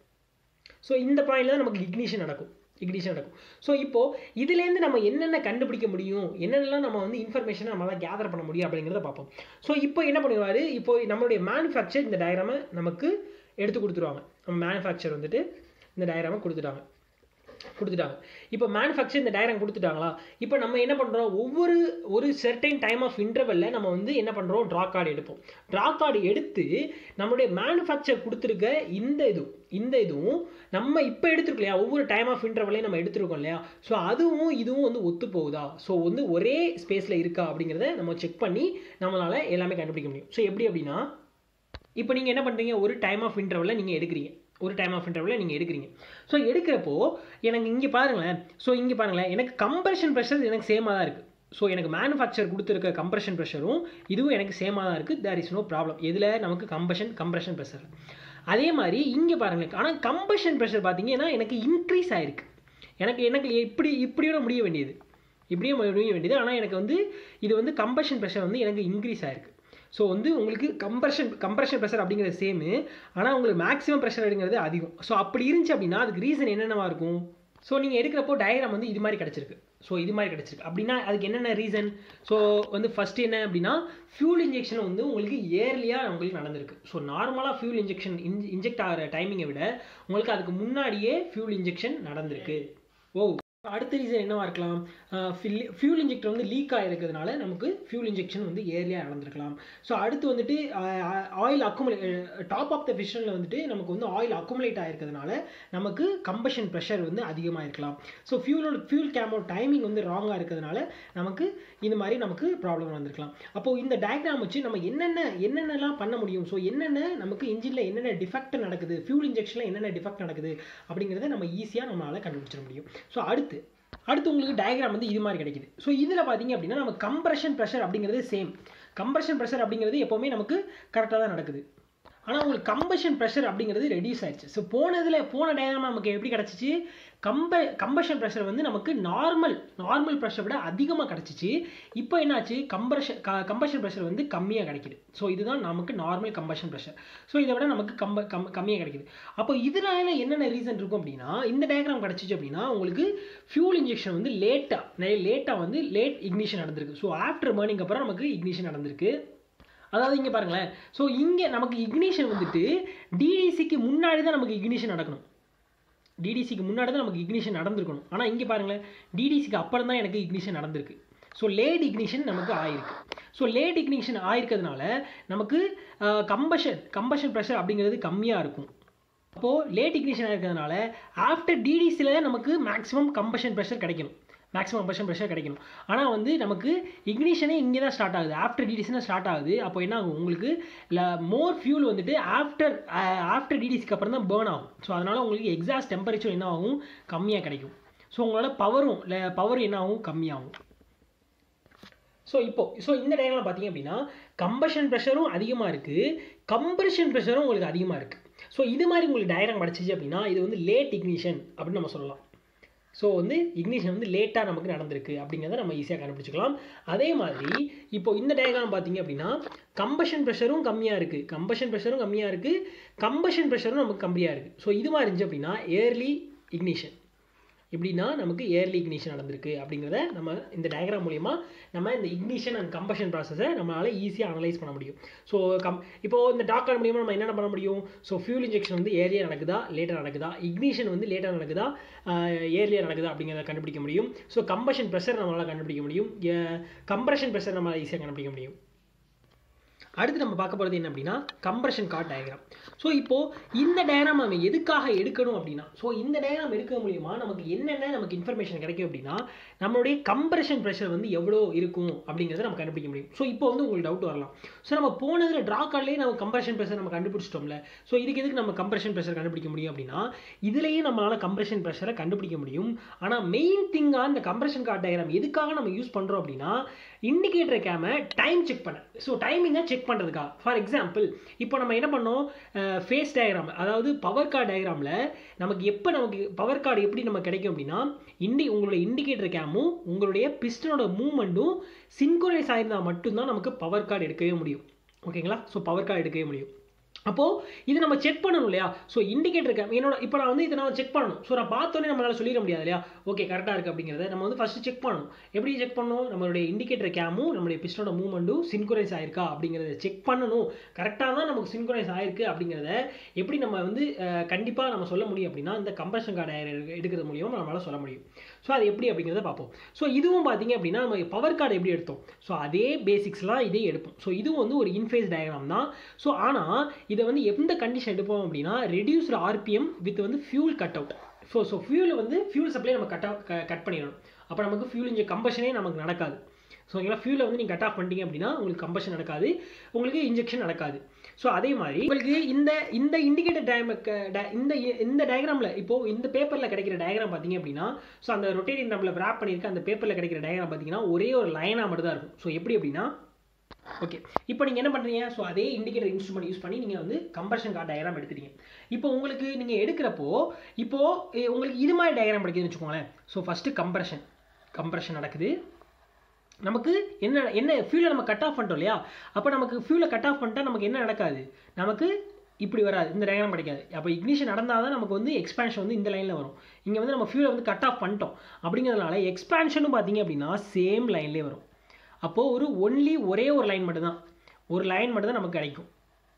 ஸோ இந்த பாயிண்டில் தான் நமக்கு இக்னிஷன் நடக்கும் இக்னிஷன் நடக்கும் ஸோ இப்போது இதுலேருந்து நம்ம என்னென்ன கண்டுபிடிக்க முடியும் என்னென்னலாம் நம்ம வந்து இன்ஃபர்மேஷனை நம்மளால் கேதர் பண்ண முடியும் அப்படிங்கிறத பார்ப்போம் ஸோ இப்போ என்ன பண்ணுவார் இப்போ நம்மளுடைய மேனுஃபேக்சர் இந்த டயக்ராமை நமக்கு எடுத்து கொடுத்துருவாங்க நம்ம மேனுஃபேக்சர் வந்துட்டு இந்த டயக்ராமை கொடுத்துட்டாங்க கொடுத்துட்டாங்க இப்போ மேனுஃபேக்சர் இந்த டயக்ராம் கொடுத்துட்டாங்களா இப்போ நம்ம என்ன பண்ணுறோம் ஒவ்வொரு ஒரு செர்டைன் டைம் ஆஃப் இன்டர்வெல்ல நம்ம வந்து என்ன பண்ணுறோம் ட்ரா கார்டு எடுப்போம் ட்ரா கார்டு எடுத்து நம்மளுடைய மேனுஃபேக்சர் கொடுத்துருக்க இந்த இது இந்த இதுவும் நம்ம இப்போ எடுத்துருக்கோம் இல்லையா ஒவ்வொரு டைம் ஆஃப் இன்டர்வலையும் நம்ம எடுத்துருக்கோம் இல்லையா ஸோ அதுவும் இதுவும் வந்து ஒத்து போகுதா ஸோ வந்து ஒரே ஸ்பேஸில் இருக்கா அப்படிங்கிறத நம்ம செக் பண்ணி நம்மளால் எல்லாமே கண்டுபிடிக்க முடியும் ஸோ எப்படி அப்படின்னா இப்போ நீங்கள் என்ன பண்ணுறீங்க ஒரு டைம் ஆஃப் இன்டர்வலில் நீங்கள் எடுக்கிறீங்க ஒரு டைம் ஆஃப் இன்டர்வலில் நீங்கள் எடுக்கிறீங்க ஸோ எடுக்கிறப்போ எனக்கு இங்கே பாருங்களேன் ஸோ இங்கே பாருங்களேன் எனக்கு கம்ப்ரெஷன் ப்ரெஷர் எனக்கு சேமாக தான் இருக்குது ஸோ எனக்கு மேனுஃபேக்சர் கொடுத்துருக்க கம்ப்ரெஷன் ப்ரெஷரும் இதுவும் எனக்கு சேமாக தான் இருக்குது தேர் இஸ் நோ ப்ராப்ளம் எதில் நமக்கு கம்பஷன் கம்ப்ரெஷன் ப்ரெஷர் அதே மாதிரி இங்கே பாருங்களேன் ஆனால் கம்பஷன் ப்ரெஷர் பார்த்தீங்கன்னா எனக்கு இன்க்ரீஸ் ஆகிருக்கு எனக்கு எனக்கு இப்படி இப்படியோட முடிய வேண்டியது இப்படியே முடிய வேண்டியது ஆனால் எனக்கு வந்து இது வந்து கம்பஷன் ப்ரெஷர் வந்து எனக்கு இன்க்ரீஸ் ஆகிருக்கு ஸோ வந்து உங்களுக்கு கம்ப்ரெஷன் கம்ப்ரெஷன் ப்ரெஷர் அப்படிங்கிறது சேமு ஆனால் உங்களுக்கு மேக்ஸிமம் ப்ரெஷர் அப்படிங்கிறது அதிகம் ஸோ அப்படி இருந்துச்சு அப்படின்னா அதுக்கு ரீசன் என்னென்னவா இருக்கும் ஸோ நீங்கள் எடுக்கிறப்போ டயக்ராம் வந்து இது மாதிரி கிடச்சிருக்கு ஸோ இது மாதிரி கிடச்சிருக்கு அப்படின்னா அதுக்கு என்னென்ன ரீசன் ஸோ வந்து ஃபஸ்ட்டு என்ன அப்படின்னா ஃபியூல் இன்ஜெக்ஷன் வந்து உங்களுக்கு இயர்லியாக உங்களுக்கு நடந்திருக்கு ஸோ நார்மலாக ஃபியூல் இன்ஜெக்ஷன் இன் இன்ஜெக்ட் ஆகிற டைமிங்கை விட உங்களுக்கு அதுக்கு முன்னாடியே ஃபியூல் இன்ஜெக்ஷன் நடந்திருக்கு ஓ அடுத்த ரீசன் என்னவா இருக்கலாம் ஃபியூல் இன்ஜெக்டர் வந்து லீக் ஆகிருக்கிறதுனால நமக்கு ஃபியூல் இன்ஜெக்ஷன் வந்து ஏர்லியாக நடந்திருக்கலாம் ஸோ அடுத்து வந்துட்டு oil accumulate top of the ஃபிஷனில் வந்துட்டு நமக்கு வந்து ஆயில் அக்குமுலேட் ஆகிருக்கிறதுனால நமக்கு கம்பஷன் ப்ரெஷர் வந்து அதிகமாக இருக்கலாம் ஸோ ஃபியூலோட ஃபியூல் கேமோட டைமிங் வந்து ராங்காக இருக்கிறதுனால நமக்கு இந்த மாதிரி நமக்கு ப்ராப்ளம் வந்திருக்கலாம் அப்போது இந்த டயக்ராம் வச்சு நம்ம என்னென்ன என்னென்னலாம் பண்ண முடியும் ஸோ என்னென்ன நமக்கு இன்ஜினில் என்னென்ன டிஃபெக்ட் நடக்குது ஃபியூல் இன்ஜெக்ஷனில் என்னென்ன டிஃபெக்ட் நடக்குது அப்படிங்கிறத நம்ம ஈஸியாக நம்மளால் கண்டுபிடிச்சிட முடியும் ஸோ அடுத்து அடுத்து உங்களுக்கு டயக்ராம் வந்து இது மாதிரி கிடைக்குது ஸோ இதில் பார்த்தீங்க அப்படின்னா நம்ம கம்ப்ரெஷன் ப்ரெஷர் அப்படிங்கிறது சேம் கம்ப்ரெஷன் ப்ரெஷர் அப்படிங்கிறது எப்போவுமே நமக்கு கரெக்டாக தான் நடக்குது ஆனால் உங்களுக்கு கம்பஷன் ப்ரெஷர் அப்படிங்கிறது ரெடியூஸ் ஆயிடுச்சு ஸோ போனதில் போன டயக்ராம் நமக்கு எப்படி கிடச்சிச்சு கம்ப கம்பஷன் ப்ரெஷர் வந்து நமக்கு நார்மல் நார்மல் ப்ரெஷரை விட அதிகமாக கிடச்சிச்சு இப்போ என்னாச்சு கம்பஷன் கம்பஷன் ப்ரெஷர் வந்து கம்மியாக கிடைக்குது ஸோ இதுதான் நமக்கு நார்மல் கம்பஷன் ப்ரெஷர் ஸோ இதை விட நமக்கு கம்ப கம் கம்மியாக கிடைக்குது அப்போ இதனால என்னென்ன ரீசன் இருக்கும் அப்படின்னா இந்த டயக்ராம் கிடச்சிச்சு அப்படின்னா உங்களுக்கு ஃபியூல் இன்ஜெக்ஷன் வந்து லேட்டாக நிறைய லேட்டாக வந்து லேட் இக்னிஷன் நடந்திருக்கு ஸோ ஆஃப்டர் பேர்னிங் அப்புறம் நமக்கு இக்னிஷன் நடந்திருக்கு அதாவது இங்கே பாருங்களேன் ஸோ இங்கே நமக்கு இக்னிஷன் வந்துட்டு டிடிசிக்கு முன்னாடி தான் நமக்கு இக்னிஷன் நடக்கணும் டிடிசிக்கு முன்னாடி தான் நமக்கு இக்னிஷன் நடந்திருக்கணும் ஆனால் இங்கே பாருங்களேன் டிடிசிக்கு அப்புறம் தான் எனக்கு இக்னிஷன் நடந்திருக்கு ஸோ லேட் இக்னிஷன் நமக்கு ஆயிருக்கு ஸோ லேட் இக்னிஷன் ஆயிருக்கிறதுனால நமக்கு கம்பஷன் கம்பஷன் ப்ரெஷர் அப்படிங்கிறது கம்மியாக இருக்கும் அப்போது லேட் இக்னிஷன் ஆயிருக்கிறதுனால ஆஃப்டர் டிடிசியில் நமக்கு மேக்ஸிமம் கம்பஷன் ப்ரெஷர் கிடைக்கணும் மேக்ஸிமம் கம்பஷன் ப்ரெஷர் கிடைக்கணும் ஆனால் வந்து நமக்கு இக்னிஷனே இங்கே தான் ஸ்டார்ட் ஆகுது ஆஃப்டர் டிடிசினா ஸ்டார்ட் ஆகுது அப்போ என்ன ஆகும் உங்களுக்கு மோர் ஃபியூல் வந்துட்டு ஆஃப்டர் ஆஃப்டர் டிடிசிக்கு அப்புறம் தான் பேர்ன் ஆகும் ஸோ அதனால் உங்களுக்கு எக்ஸாஸ்ட் டெம்பரேச்சர் என்ன ஆகும் கம்மியாக கிடைக்கும் ஸோ உங்களோட பவரும் இல்லை பவர் என்ன ஆகும் கம்மியாகும் ஸோ இப்போ ஸோ இந்த டயக்ராம் பார்த்தீங்க அப்படின்னா கம்பஷன் ப்ரெஷரும் அதிகமாக இருக்குது கம்ப்ரெஷன் ப்ரெஷரும் உங்களுக்கு அதிகமாக இருக்குது ஸோ இது மாதிரி உங்களுக்கு டயக்ராம் கிடச்சிச்சு அப்படின்னா இது வந்து லேட் இக்னிஷன் அப்படின்னு நம்ம சொல்லலாம் ஸோ வந்து இக்னிஷன் வந்து லேட்டாக நமக்கு நடந்திருக்கு அப்படிங்கிறத நம்ம ஈஸியாக கண்டுபிடிச்சிக்கலாம் அதே மாதிரி இப்போ இந்த டயக்ராம் பார்த்தீங்க அப்படின்னா கம்பஷன் ப்ரெஷரும் கம்மியாக இருக்குது கம்பஷன் ப்ரெஷரும் கம்மியாக இருக்குது கம்பஷன் ப்ரெஷரும் நமக்கு கம்மியாக இருக்குது ஸோ இது மாதிரி இருந்துச்சு அப்படின்னா ஏர்லி இக்னிஷன் இப்படின்னா நமக்கு ஏர்லி இக்னிஷன் நடந்திருக்கு அப்படிங்கிறத நம்ம இந்த டயக்ராம் மூலிமா நம்ம இந்த இக்னிஷன் அண்ட் கம்பஷன் ப்ராசஸை நம்மளால் ஈஸியாக அனலைஸ் பண்ண முடியும் ஸோ கம் இப்போது இந்த டாக்டர் மூலியமாக நம்ம என்னென்ன பண்ண முடியும் ஸோ ஃபியூல் இன்ஜெக்ஷன் வந்து ஏர்லியாக நடக்குதா லேட்டாக நடக்குதா இக்னிஷன் வந்து லேட்டாக நடக்குதா ஏர்லியாக நடக்குதா அப்படிங்கிறத கண்டுபிடிக்க முடியும் ஸோ கம்பஷன் ப்ரெஷர் நம்மளால் கண்டுபிடிக்க முடியும் கம்ப்ரெஷன் ப்ரெஷர் நம்மளால் ஈஸியாக கண்டுபிடிக்க முடியும் அடுத்து நம்ம பார்க்க போகிறது என்ன அப்படின்னா கம்ப்ரெஷன் கார்ட் டயக்ராம் ஸோ இப்போது இந்த டயக்ராம் நம்ம எதுக்காக எடுக்கணும் அப்படின்னா ஸோ இந்த டயக்ராம் எடுக்க மூலியமா நமக்கு என்னென்ன நமக்கு இன்ஃபர்மேஷன் கிடைக்கும் அப்படின்னா நம்மளுடைய கம்ப்ரெஷன் ப்ரெஷர் வந்து எவ்வளோ இருக்கும் அப்படிங்கிறத நம்ம கண்டுபிடிக்க முடியும் ஸோ இப்போ வந்து உங்களுக்கு டவுட் வரலாம் ஸோ நம்ம போனதில் ட்ரா கார்ட்லேயே நம்ம கம்ப்ரெஷன் ப்ரெஷர் நம்ம கண்டுபிடிச்சிட்டோம்ல ஸோ இதுக்கு எதுக்கு நம்ம கம்ப்ரெஷன் ப்ரெஷர் கண்டுபிடிக்க முடியும் அப்படின்னா இதுலேயே நம்மளால் கம்ப்ரெஷன் ப்ரெஷரை கண்டுபிடிக்க முடியும் ஆனால் மெயின் திங்காக இந்த கம்ப்ரெஷன் கார்ட் டயக்ராம் எதுக்காக நம்ம யூஸ் பண்ணுறோம் அப்படின்னா இண்டிகேட்டர் கேமை டைம் செக் பண்ண ஸோ டைமிங்கை செக் பண்ணுறதுக்கா ஃபார் எக்ஸாம்பிள் இப்போ நம்ம என்ன பண்ணோம் ஃபேஸ் டயக்ராம் அதாவது பவர் கார்டு டயக்ராமில் நமக்கு எப்போ நமக்கு பவர் கார்டு எப்படி நம்ம கிடைக்கும் அப்படின்னா இண்டி உங்களுடைய இண்டிகேட்டர் கேமும் உங்களுடைய பிஸ்டனோட மூவ்மெண்ட்டும் சின்குரைஸ் ஆயிருந்தால் மட்டும்தான் நமக்கு பவர் கார்டு எடுக்கவே முடியும் ஓகேங்களா ஸோ பவர் கார்டு எடுக்கவே முடியும் அப்போது இது நம்ம செக் பண்ணணும் இல்லையா ஸோ இண்டிகேட்டர் கேம் என்னோட இப்போ நான் வந்து இதை நான் செக் பண்ணணும் ஸோ நான் பார்த்தோன்னே நம்மளால் சொல்லிட முடியாது இல்லையா ஓகே கரெக்டாக இருக்குது அப்படிங்கிறத நம்ம வந்து ஃபஸ்ட்டு செக் பண்ணணும் எப்படி செக் பண்ணணும் நம்மளுடைய இண்டிகேட்டர் கேமும் நம்மளுடைய பிஸ்டனோட மூவ்மெண்ட்டும் சின்குரைஸ் ஆயிருக்கா அப்படிங்கிறத செக் பண்ணணும் கரெக்டாக தான் நமக்கு சின்குரைஸ் ஆயிருக்கு அப்படிங்கிறத எப்படி நம்ம வந்து கண்டிப்பாக நம்ம சொல்ல முடியும் அப்படின்னா இந்த கம்ப்ரெஷன் கார்டு எடுக்கிறது மூலியமாக நம்மளால் சொல்ல முடியும் ஸோ அது எப்படி அப்படிங்கிறத பார்ப்போம் ஸோ இதுவும் பார்த்தீங்க அப்படின்னா நம்ம பவர் கார்டு எப்படி எடுத்தோம் ஸோ அதே பேசிக்ஸ்லாம் இதே எடுப்போம் ஸோ இதுவும் வந்து ஒரு இன்ஃபேஸ் டயக்ராம் தான் ஸோ ஆனால் இதை வந்து எந்த கண்டிஷன் எடுப்போம் அப்படின்னா ரெடியூஸ்டு ஆர்பிஎம் வித் வந்து fuel cut out so so fuel வந்து ஃபியூல் சப்ளை நம்ம கட் கட் பண்ணிடணும் அப்போ நமக்கு ஃபியூல் இன்ஜெக்ட் கம்பஷனே நமக்கு நடக்காது ஸோ ஓகேங்களா ஃபியூலை வந்து நீங்கள் கட் ஆஃப் பண்ணிட்டீங்க அப்படின்னா உங்களுக்கு கம்பஷன் நடக்காது உங்களுக்கு இன்ஜெக்ஷன் நடக்காது ஸோ அதே மாதிரி உங்களுக்கு இந்த இந்த இண்டிகேட்டர் டயமுக்கு இந்த இந்த டயக்ராமில் இப்போது இந்த பேப்பரில் கிடைக்கிற டயக்ராம் பார்த்தீங்க அப்படின்னா ஸோ அந்த ரொட்டேட்டிங் நம்மள ரேப் பண்ணியிருக்க அந்த பேப்பரில் கிடைக்கிற டயக்ராம் பார்த்தீங்கன்னா ஒரே ஒரு லைனாக மட்டும் தான் இருக்கும் ஸோ எப்படி அப்படின்னா ஓகே இப்போ நீங்கள் என்ன பண்ணுறீங்க ஸோ அதே இண்டிகேட்டர் இன்ஸ்ட்ருமெண்ட் யூஸ் பண்ணி நீங்கள் வந்து கம்பர்ஷன் கார்டு டயக்ராம் எடுத்துட்டீங்க இப்போ உங்களுக்கு நீங்கள் எடுக்கிறப்போ இப்போது உங்களுக்கு இது மாதிரி டயக்ராம் கிடைக்குதுன்னு வச்சுக்கோங்களேன் ஸோ ஃபஸ்ட்டு கம்ப்ரெஷன் கம்ப்ரெஷன் நடக்குது நமக்கு என்ன என்ன ஃபியூலை நம்ம கட் ஆஃப் பண்ணிட்டோம் இல்லையா அப்போ நமக்கு ஃபியூலை கட் ஆஃப் பண்ணிட்டா நமக்கு என்ன நடக்காது நமக்கு இப்படி வராது இந்த டயக்ராம் கிடைக்காது அப்போ இக்னிஷன் நடந்தால் தான் நமக்கு வந்து எக்ஸ்பேன்ஷன் வந்து இந்த லைனில் வரும் இங்கே வந்து நம்ம ஃபியூலை வந்து கட் ஆஃப் பண்ணிட்டோம் அப்படிங்கிறதுனால எக்ஸ்பேன்ஷனும் பார்த்தீங்க அப்படின்னா சேம் லைன்லேயே வரும் அப்போது ஒரு ஒன்லி ஒரே ஒரு லைன் மட்டும்தான் ஒரு லைன் மட்டும் தான் நமக்கு கிடைக்கும்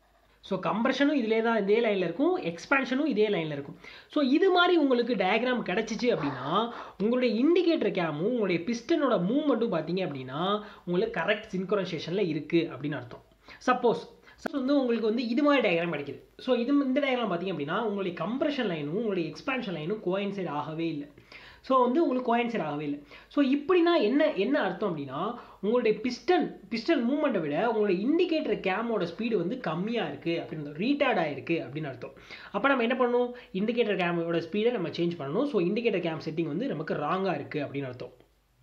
ஸோ கம்ப்ரெஷனும் இதிலே தான் இதே லைனில் இருக்கும் எக்ஸ்பேன்ஷனும் இதே லைனில் இருக்கும் ஸோ இது மாதிரி உங்களுக்கு டயக்ராம் கிடச்சிச்சு அப்படின்னா உங்களுடைய இண்டிகேட்டர் கேமும் உங்களுடைய பிஸ்டனோட மூவ்மெண்ட்டும் பார்த்தீங்க அப்படின்னா உங்களுக்கு கரெக்ட் சின்குரைசேஷனில் இருக்குது அப்படின்னு அர்த்தம் சப்போஸ் வந்து உங்களுக்கு வந்து இது மாதிரி டயக்ராம் கிடைக்குது ஸோ இது இந்த டயக்ராம் பார்த்தீங்க அப்படின்னா உங்களுடைய கம்ப்ரெஷன் லைனும் உங்களுடைய எக்ஸ்பேன்ஷன் லைனும் கோயின்சைட் ஆகவே இல்லை ஸோ வந்து உங்களுக்கு கோயின்சைட் ஆகவே இல்லை ஸோ இப்படின்னா என்ன என்ன அர்த்தம் அப்படின்னா உங்களுடைய பிஸ்டன் பிஸ்டன் மூவ்மெண்ட்டை விட உங்களுடைய இண்டிகேட்டர் கேமோட ஸ்பீடு வந்து கம்மியாக இருக்குது அப்படின்னு ரீட்டார்ட் ஆகிருக்கு அப்படின்னு அர்த்தம் அப்போ நம்ம என்ன பண்ணணும் இண்டிகேட்டர் கேமோட ஸ்பீடை நம்ம சேஞ்ச் பண்ணணும் ஸோ இண்டிகேட்டர் கேம் செட்டிங் வந்து நமக்கு ராங்காக இருக்குது அப்படின்னு அர்த்தம்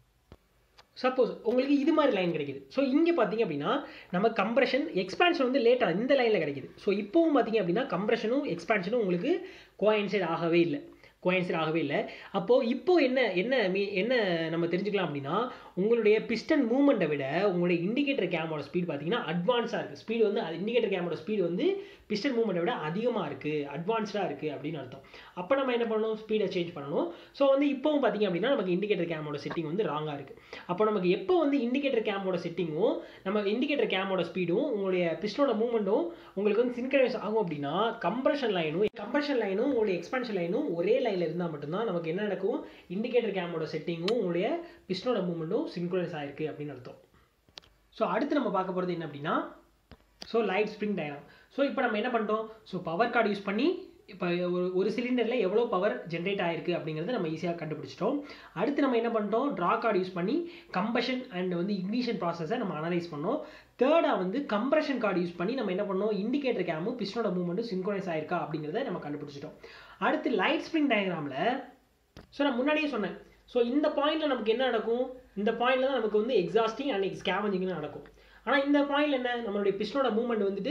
சப்போஸ் உங்களுக்கு இது மாதிரி லைன் கிடைக்குது ஸோ இங்கே பார்த்தீங்க அப்படின்னா நம்ம கம்ப்ரெஷன் எக்ஸ்பான்ஷன் வந்து லேட்டாக இந்த லைனில் கிடைக்குது ஸோ இப்போவும் பார்த்தீங்க அப்படின்னா கம்ப்ரெஷனும் எக்ஸ்பான்ஷனும் உங்களுக்கு கோயின்சைட் ஆகவே இல்லை கோயின்சைட் ஆகவே இல்லை அப்போது இப்போது என்ன என்ன மீ என்ன நம்ம தெரிஞ்சுக்கலாம் அப்படின்னா உங்களுடைய பிஸ்டன் மூவ்மெண்ட்டை விட உங்களுடைய இண்டிகேட்டர் கேமோட ஸ்பீட் பார்த்தீங்கன்னா அட்வான்ஸாக இருக்குது ஸ்பீடு வந்து இண்டிகேட்டர் கேமோட ஸ்பீடு வந்து பிஸ்டன் மூவ்மெண்ட்டை விட அதிகமாக இருக்குது அட்வான்ஸ்டாக இருக்குது அப்படின்னு அர்த்தம் அப்போ நம்ம என்ன பண்ணணும் ஸ்பீடை சேஞ்ச் பண்ணணும் ஸோ வந்து இப்போவும் பார்த்தீங்க அப்படின்னா நமக்கு இண்டிகேட்டர் கேமோட செட்டிங் வந்து ராங்காக இருக்குது அப்போ நமக்கு எப்போ வந்து இண்டிகேட்டர் கேமோட செட்டிங்கும் நம்ம இண்டிகேட்டர் கேமோட ஸ்பீடும் உங்களுடைய பிஸ்டனோட மூவ்மெண்ட்டும் உங்களுக்கு வந்து சின்கரைஸ் ஆகும் அப்படின்னா கம்ப்ரெஷன் லைனும் கம்ப்ரெஷன் லைனும் உங்களுடைய எக்ஸ்பான்ஷன் லைனும் ஒரே லைனில் இருந்தால் மட்டும்தான் நமக்கு என்ன நடக்கும் இண்டிகேட்டர் கேமோட செட்டிங்கும் உங்களுடைய பிஸ்டனோட மூவ்மெண்ட்டும் சின்க்ரோனைஸ் ஆயிருக்கு அப்படின்னு அர்த்தம் ஸோ அடுத்து நம்ம பார்க்க போகிறது என்ன அப்படின்னா so light spring diagram so இப்போ நம்ம என்ன பண்ணிட்டோம் ஸோ பவர் கார்டு யூஸ் பண்ணி இப்போ ஒரு ஒரு சிலிண்டரில் எவ்வளோ பவர் ஜென்ரேட் ஆயிருக்கு அப்படிங்கிறத நம்ம ஈஸியாக கண்டுபிடிச்சிட்டோம் அடுத்து நம்ம என்ன பண்ணிட்டோம் ட்ரா கார்டு யூஸ் பண்ணி கம்பஷன் அண்ட் வந்து இக்னிஷன் ப்ராசஸை நம்ம அனலைஸ் பண்ணோம் தேர்டாக வந்து கம்ப்ரஷன் கார்டு யூஸ் பண்ணி நம்ம என்ன பண்ணோம் இண்டிகேட்டர் கேமும் பிஸ்டனோட மூவ்மெண்ட்டும் சின்க்ரோனைஸ் ஆயிருக்கா அப்படிங்கிறத நம்ம கண்டுபிடிச்சிட்டோம் அடுத்து லைட் ஸ்ப்ரிங் டயக்ராமில் ஸோ நான் முன்னாடியே சொன்னேன் ஸோ இந்த பாயிண்ட்ல நமக்கு என்ன நடக்கும் இந்த பாயிண்ட்ல தான் நமக்கு வந்து எக்ஸாஸ்டிங் அண்ட் ஸ்கேவஞ்சிங்னு நடக்கும் ஆனால் இந்த பாயிண்ட்ல என்ன நம்மளுடைய பிஸ்டனோட மூவ்மெண்ட் வந்துட்டு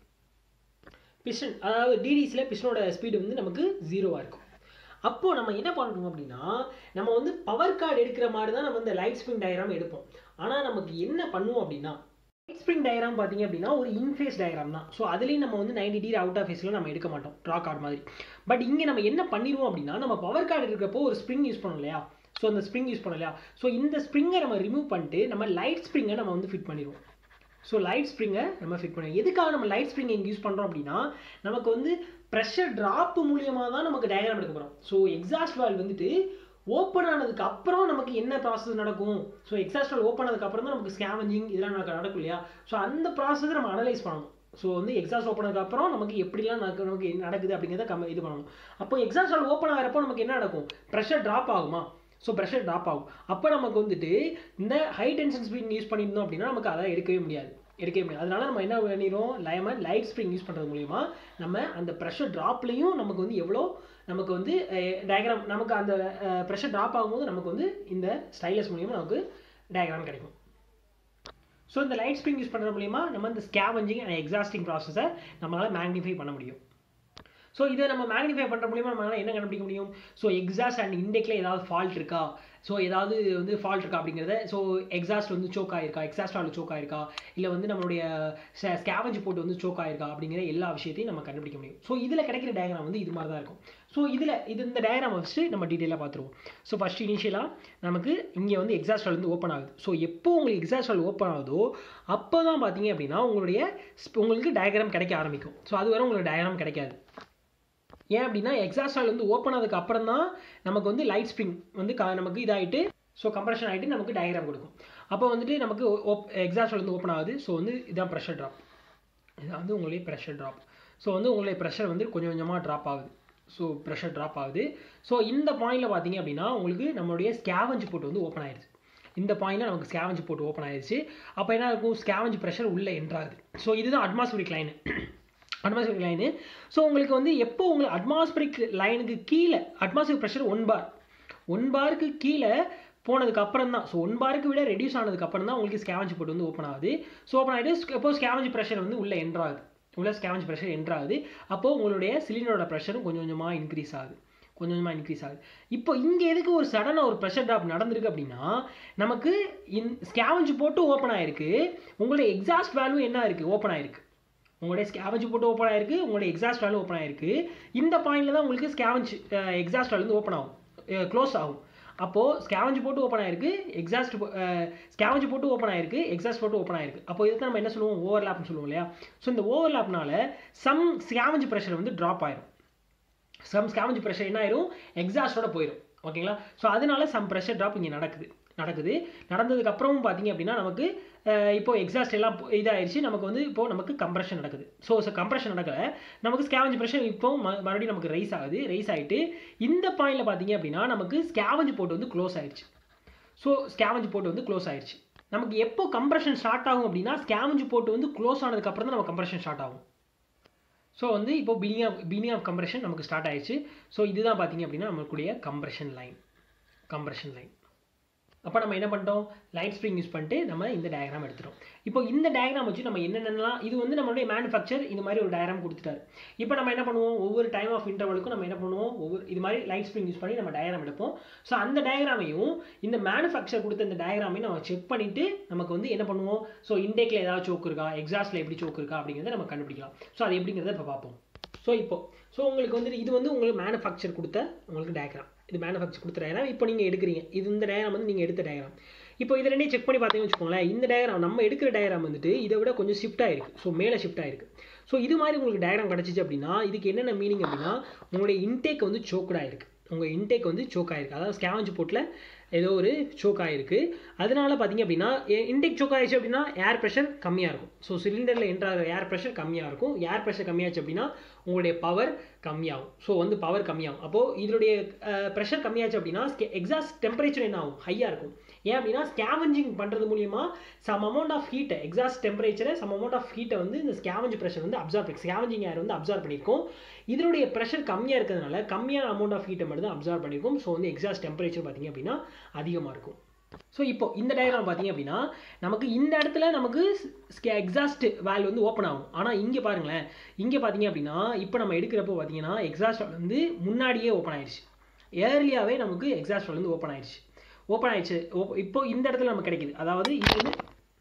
பிஸ்டன் அதாவது டிடிஸில் பிஸ்டனோட ஸ்பீடு வந்து நமக்கு ஜீரோவாக இருக்கும் அப்போது நம்ம என்ன பண்ணணும் அப்படின்னா நம்ம வந்து பவர் கார்டு எடுக்கிற மாதிரி தான் நம்ம இந்த லைட் ஸ்ப்ரிங் டயக்ராம் எடுப்போம் ஆனால் நமக்கு என்ன பண்ணுவோம் அப்படின்னா லைட் ஸ்ப்ரிங் டயக்ராம் பார்த்தீங்க அப்படின்னா ஒரு இன்ஃபேஸ் டயக்ராம் தான் ஸோ அதுலேயும் நம்ம வந்து நைன்டி டிகிரி அவுட் ஆஃப் ஃபேஸில் நம்ம எடுக்க மாட்டோம் ட்ரா கார்டு மாதிரி பட் இங்கே நம்ம என்ன பண்ணிடுவோம் அப்படின்னா நம்ம பவர் கார்டு இருக்கிறப்போ ஒரு ஸ்ப்ரிங் யூஸ் பண்ணோம் இல்லையா ஸோ அந்த ஸ்ப்ரிங் யூஸ் பண்ணோம் இல்லையா ஸோ இந்த ஸ்ப்ரிங்கை நம்ம ரிமூவ் பண்ணிட்டு நம்ம லைட் ஸ்ப்ரிங்கை நம்ம வந்து ஃபிட் பண்ணிடுவோம் ஸோ லைட் ஸ்ப்ரிங்கை நம்ம ஃபிட் பண்ணுவோம் எதுக்காக நம்ம லைட் ஸ்ப்ரிங் இங்கே யூஸ் பண்ணுறோம் அப்படின்னா நமக்கு வந்து ப்ரெஷர் ட்ராப் மூலியமாக தான் நமக்கு டயக்ராம் எடுக்க போகிறோம் ஸோ எக்ஸாஸ்ட் வால் வந்துட்டு ஓப்பன் ஆனதுக்கு அப்புறம் நமக்கு என்ன ப்ராசஸ் நடக்கும் ஸோ எக்ஸாஸ்ட் வால் ஓப்பன் ஆனதுக்கு அப்புறம் தான் நமக்கு ஸ்கேவஞ்சிங் இதெல்லாம் நமக்கு நடக்கும் இல்லையா ஸோ அந்த ப்ராசஸை நம்ம அனலைஸ் பண்ணணும் ஸோ வந்து எக்ஸாஸ்ட் ஓப்பன் ஆனதுக்கு அப்புறம் நமக்கு எப்படிலாம் நமக்கு நமக்கு என்ன நடக்குது அப்படிங்கிறத கம் இது பண்ணணும் அப்போ எக்ஸாஸ்ட் வால் ஓப்பன் ஆகிறப்போ நமக்கு என்ன நடக்கும் ப்ரெஷர் ட்ராப் ஆகுமா ஸோ ப்ரெஷர் ட்ராப் ஆகும் அப்போ நமக்கு வந்துட்டு இந்த ஹை டென்ஷன் ஸ்ப்ரிங் யூஸ் பண்ணியிருந்தோம் அப்படின்னா நமக்கு அதை எடுக்கவே முடியாது எடுக்கவே முடியாது அதனால நம்ம என்ன பண்ணிடுறோம் லைமன் லைட் ஸ்ப்ரிங் யூஸ் பண்ணுறது மூலிமா நம்ம அந்த ப்ரெஷர் ட்ராப்லையும் நமக்கு வந்து எவ்வளோ நமக்கு வந்து டயக்ராம் நமக்கு அந்த ப்ரெஷர் ட்ராப் ஆகும்போது நமக்கு வந்து இந்த ஸ்டைலஸ் மூலியமாக நமக்கு டயக்ராம் கிடைக்கும் ஸோ இந்த லைட் ஸ்ப்ரிங் யூஸ் பண்ணுறது மூலிமா நம்ம இந்த ஸ்கேவஞ்சிங் அண்ட் எக்ஸாஸ்டிங் ப்ராசஸை நம்மளால் மேக்னிஃபை பண்ண முடியும் ஸோ இதை நம்ம மேக்னிஃபை பண்ணுற மூலிமா நம்மளால் என்ன கண்டுபிடிக்க முடியும் ஸோ எக்ஸாஸ்ட் அண்ட் இண்டெக்ல ஏதாவது ஃபால்ட் இருக்கா ஸோ ஏதாவது வந்து ஃபால்ட் இருக்கா அப்படிங்கிறத ஸோ எக்ஸாஸ்ட் வந்து சோக் ஆயிருக்கா எக்ஸாஸ்ட் ஆல் சோக் ஆயிருக்கா இல்லை வந்து நம்மளுடைய ஸ்கேவஞ்ச் போட்டு வந்து சோக் ஆயிருக்கா அப்படிங்கிற எல்லா விஷயத்தையும் நம்ம கண்டுபிடிக்க முடியும் ஸோ இதில் கிடைக்கிற டயக்ராம் வந்து இது மாதிரி தான் இருக்கும் ஸோ இதில் இது இந்த டயக்ராம் வச்சு நம்ம டீட்டெயிலாக பார்த்துருவோம் ஸோ ஃபஸ்ட் இனிஷியலாக நமக்கு இங்கே வந்து எக்ஸாஸ்ட் வால் வந்து ஓப்பன் ஆகுது ஸோ எப்போ உங்களுக்கு எக்ஸாஸ்ட் வால் ஓப்பன் ஆகுதோ அப்போ தான் பார்த்தீங்க அப்படின்னா உங்களுடைய உங்களுக்கு டயக்ராம் கிடைக்க ஆரம்பிக்கும் ஸோ அது வரை உங்களுக்கு டயக்ராம் கிடைக்காது ஏன் அப்படின்னா எக்ஸாஸ்ட் வால் வந்து ஓப்பன் ஆனதுக்கு அப்புறம் தான் நமக்கு வந்து லைட் ஸ்ப்ரிங் வந்து க நமக்கு இதாகிட்டு ஸோ கம்ப்ரெஷன் ஆகிட்டு நமக்கு டயக்ராம் கொடுக்கும் அப்போ வந்துட்டு நமக்கு எக்ஸாஸ்ட் வால் வந்து ஓப்பன் ஆகுது ஸோ வந்து இதான் ப்ரெஷர் ட்ராப் இதான் வந்து உங்களுடைய ப்ரெஷர் ட்ராப் ஸோ வந்து உங்களுடைய ப்ரெஷர் வந்து கொஞ்சம் கொஞ்சமாக ட்ராப் ஆகுது ஸோ ப்ரெஷர் ட்ராப் ஆகுது ஸோ இந்த பாயிண்டில் பார்த்தீங்க அப்படின்னா உங்களுக்கு நம்மளுடைய ஸ்கேவஞ்ச் போட்டு வந்து ஓப்பன் ஆயிடுச்சு இந்த பாயிண்டில் நமக்கு ஸ்கேவஞ்ச் போட்டு ஓப்பன் ஆயிடுச்சு அப்போ என்ன இருக்கும் ஸ்கேவஞ்ச் ப்ரெஷர் உள்ளே என்ட்ராகுது ஸோ இதுதான் atmospheric line atmospheric line so உங்களுக்கு வந்து எப்போ உங்களுக்கு அட்மாஸ்பிரிக் லைனுக்கு கீழே atmospheric pressure one bar one பாருக்கு கீழே போனதுக்கு அப்புறம் தான் ஸோ ஒன் பாருக்கு விட ரெடியூஸ் ஆனதுக்கு அப்புறம் தான் உங்களுக்கு ஸ்கேவஞ்ச் போட்டு வந்து ஓப்பன் ஆகுது ஸோ ஓப்பன் ஆகிட்டு எப்போ ஸ்கேவஞ்ச் ப்ரெஷர் வந்து உள்ளே என்ட்ராகுது உள்ள ஸ்கேவஞ்ச் ப்ரெஷர் என்ட்ராகுது அப்போது உங்களுடைய சிலிண்டரோட ப்ரெஷரும் கொஞ்சம் கொஞ்சமாக இன்க்ரீஸ் ஆகுது கொஞ்சம் கொஞ்சமாக இன்க்ரீஸ் ஆகுது இப்போ இங்கே எதுக்கு ஒரு சடனாக ஒரு ப்ரெஷர் ட்ராப் நடந்திருக்கு அப்படின்னா நமக்கு இன் ஸ்கேவஞ்ச் போட்டு ஓப்பன் ஆயிருக்கு உங்களுடைய எக்ஸாஸ்ட் வேல்யூ என்ன இருக்குது ஓப்பன் ஆயிருக்கு உங்களுடைய ஸ்கேவஞ்ச் போட்டு ஓப்பன் ஆயிருக்கு உங்களுடைய எக்ஸாஸ்ட் வேல்யூ ஓப்பன் ஆயிருக்கு இந்த பாயிண்ட்ல தான் உங்களுக்கு ஸ்கேவஞ்ச் எக்ஸாஸ்ட் வேல்யூ வந்து ஓப்பன் ஆகும் க்ளோஸ் ஆகும் அப்போது ஸ்கேவஞ்ச் போட்டு ஓப்பன் ஆயிருக்கு எக்ஸாஸ்ட் ஸ்கேவஞ்ச் போட்டு ஓப்பன் ஆயிருக்கு எக்ஸாஸ்ட் போட்டு ஓப்பன் ஆயிருக்கு அப்போ இதுக்கு நம்ம என்ன சொல்லுவோம் ஓவர்லாப்னு சொல்லுவோம் இல்லையா ஸோ இந்த ஓவர்லாப்னால சம் ஸ்கேவஞ்ச் ப்ரெஷர் வந்து ட்ராப் ஆயிரும் சம் ஸ்கேவஞ்ச் ப்ரெஷர் என்ன ஆயிரும் எக்ஸாஸ்டோட போயிடும் ஓகேங்களா ஸோ அதனால சம் ப்ரெஷர் ட்ராப் இங்கே நடக்குது நடக்குது நடந்ததுக்கு அப்புறமும் பார்த்தீங்க அப்படின்னா நமக்கு இப்போ எக்ஸாஸ்ட் எல்லாம் இதாகிடுச்சு நமக்கு வந்து இப்போ நமக்கு கம்ப்ரெஷன் நடக்குது ஸோ ஸோ கம்ப்ரெஷன் நடக்கல நமக்கு ஸ்கேவஞ்ச் ப்ரெஷர் இப்போ மறுபடியும் நமக்கு ரைஸ் ஆகுது ரைஸ் ஆகிட்டு இந்த பாயிண்டில் பார்த்தீங்க அப்படின்னா நமக்கு ஸ்கேவஞ்ச் போட்டு வந்து க்ளோஸ் ஆயிடுச்சு ஸோ ஸ்கேவஞ்ச் போட்டு வந்து க்ளோஸ் ஆயிடுச்சு நமக்கு எப்போ கம்ப்ரெஷன் ஸ்டார்ட் ஆகும் அப்படின்னா ஸ்கேவஞ்ச் போட்டு வந்து க்ளோஸ் ஆனதுக்கப்புறம் தான் நம்ம கம்ப்ரெஷன் ஸ்டார்ட் ஆகும் ஸோ வந்து இப்போ beginning of beginning of compression நமக்கு ஸ்டார்ட் ஆயிடுச்சு ஸோ இதுதான் பார்த்தீங்க அப்படின்னா நமக்குடைய கம்ப்ரெஷன் லைன் கம்ப்ரெஷன் லைன் அப்போ நம்ம என்ன பண்ணிட்டோம் லைட் ஸ்ப்ரிங் யூஸ் பண்ணிட்டு நம்ம இந்த டயக்ராம் எடுத்துட்டோம் இப்போ இந்த டயக்ராம் வச்சு நம்ம என்னென்னலாம் இது வந்து நம்மளுடைய மேனுஃபேக்சர் இந்த மாதிரி ஒரு டயக்ராம் கொடுத்துட்டாரு இப்போ நம்ம என்ன பண்ணுவோம் ஒவ்வொரு டைம் ஆஃப் இன்டர்வலுக்கும் நம்ம என்ன பண்ணுவோம் ஒவ்வொரு இது மாதிரி லைட் ஸ்ப்ரிங் யூஸ் பண்ணி நம்ம டயக்ராம் எடுப்போம் ஸோ அந்த டயக்ராமையும் இந்த மேனுஃபேக்சர் கொடுத்த இந்த டயக்ராமையும் நம்ம செக் பண்ணிட்டு நமக்கு வந்து என்ன பண்ணுவோம் ஸோ இண்டேக்கில் ஏதாவது சோக்கு இருக்கா எக்ஸாஸ்ட்டில் எப்படி சோக்கு இருக்கா அப்படிங்கிறத நம்ம கண்டுபிடிக்கலாம் ஸோ அது எப்படிங்கிறத இப்போ பார்ப்போம் ஸோ இப்போ ஸோ உங்களுக்கு வந்து இது வந்து உங்களுக்கு மேனுஃபேக்சர் கொடுத்த உங்களுக்கு டயக்ராம் இது மேனுஃபேக்சர் கொடுத்த டயக்ராம் இப்போ நீங்கள் எடுக்கிறீங்க இது இந்த டயக்ராம் வந்து நீங்கள் எடுத்த டயக்ராம் இப்போ இதை ரெண்டையும் செக் பண்ணி பார்த்தீங்கன்னு வச்சுக்கோங்களேன் இந்த டயக்ராம் நம்ம எடுக்கிற டயக்ராம் வந்துட்டு இதை விட கொஞ்சம் ஷிஃப்ட் ஆயிருக்கு ஸோ மேலே ஷிஃப்ட் ஆயிருக்கு ஸோ இது மாதிரி உங்களுக்கு டயக்ராம் கிடச்சிச்சு அப்படின்னா இதுக்கு என்னென்ன மீனிங் அப்படின்னா உங்களுடைய இன்டேக் வந்து சோக்கடாக இருக்குது உங்கள் இன்டேக் வந்து சோக் ஆயிருக்கு அதாவது ஸ்கேவஞ்ச் போட்டில் ஏதோ ஒரு சோக் ஆகிருக்கு அதனால பார்த்தீங்க அப்படின்னா இன்டெக் சோக் ஆயிடுச்சு அப்படின்னா ஏர் ப்ரெஷர் கம்மியாக இருக்கும் ஸோ சிலிண்டரில் என்ட்ராகிற ஏர் ப்ரெஷர் கம்மியாக இருக்கும் ஏர் ப்ரெஷர் கம்மியாச்சு அப்படின்னா உங்களுடைய பவர் கம்மியாகும் ஸோ வந்து பவர் கம்மியாகும் அப்போது இதனுடைய ப்ரெஷர் கம்மியாச்சு அப்படின்னா எக்ஸாஸ்ட் டெம்பரேச்சர் என்ன ஆகும் ஹையாக இருக்கும் ஏன் அப்படின்னா ஸ்கேவஞ்சிங் பண்ணுறது மூலியமா சம் அமௌண்ட் ஆஃப் ஹீட்டை எக்ஸாஸ்ட் டெம்பரேச்சரை சம் அமௌண்ட் ஆஃப் ஹீட்டை வந்து இந்த ஸ்கேவஞ்ச் ப்ரெஷர் வந்து அப்சார்ப் ஸ்கேவஞ்சிங் ஏர் வந்து அப்சார்ப் பண்ணியிருக்கும் இதனுடைய ப்ரெஷர் கம்மியாக இருக்கிறதுனால கம்மியான அமௌண்ட் ஆஃப் ஹீட்டை மட்டும் தான் அப்சார்ப் பண்ணியிருக்கும் ஸோ வந்து எக்ஸாஸ்ட் டெம்பரேச்சர் பார்த்தீங்க அப்படின்னா அதிகமாக இருக்கும் ஸோ இப்போ இந்த டயக்ராம் பார்த்தீங்க அப்படின்னா நமக்கு இந்த இடத்துல நமக்கு எக்ஸாஸ்ட் வேல் வந்து ஓப்பன் ஆகும் ஆனால் இங்கே பாருங்களேன் இங்கே பார்த்தீங்க அப்படின்னா இப்போ நம்ம எடுக்கிறப்போ பார்த்தீங்கன்னா எக்ஸாஸ்ட் வந்து முன்னாடியே ஓப்பன் ஆயிடுச்சு ஏர்லியாகவே நமக்கு எக்ஸாஸ்ட் வந்து ஓப்பன் ஆயிடுச்சு ஓப்பன் ஆயிடுச்சு இப்போ இந்த இடத்துல நமக்கு கிடைக்குது அதாவது இது வந்து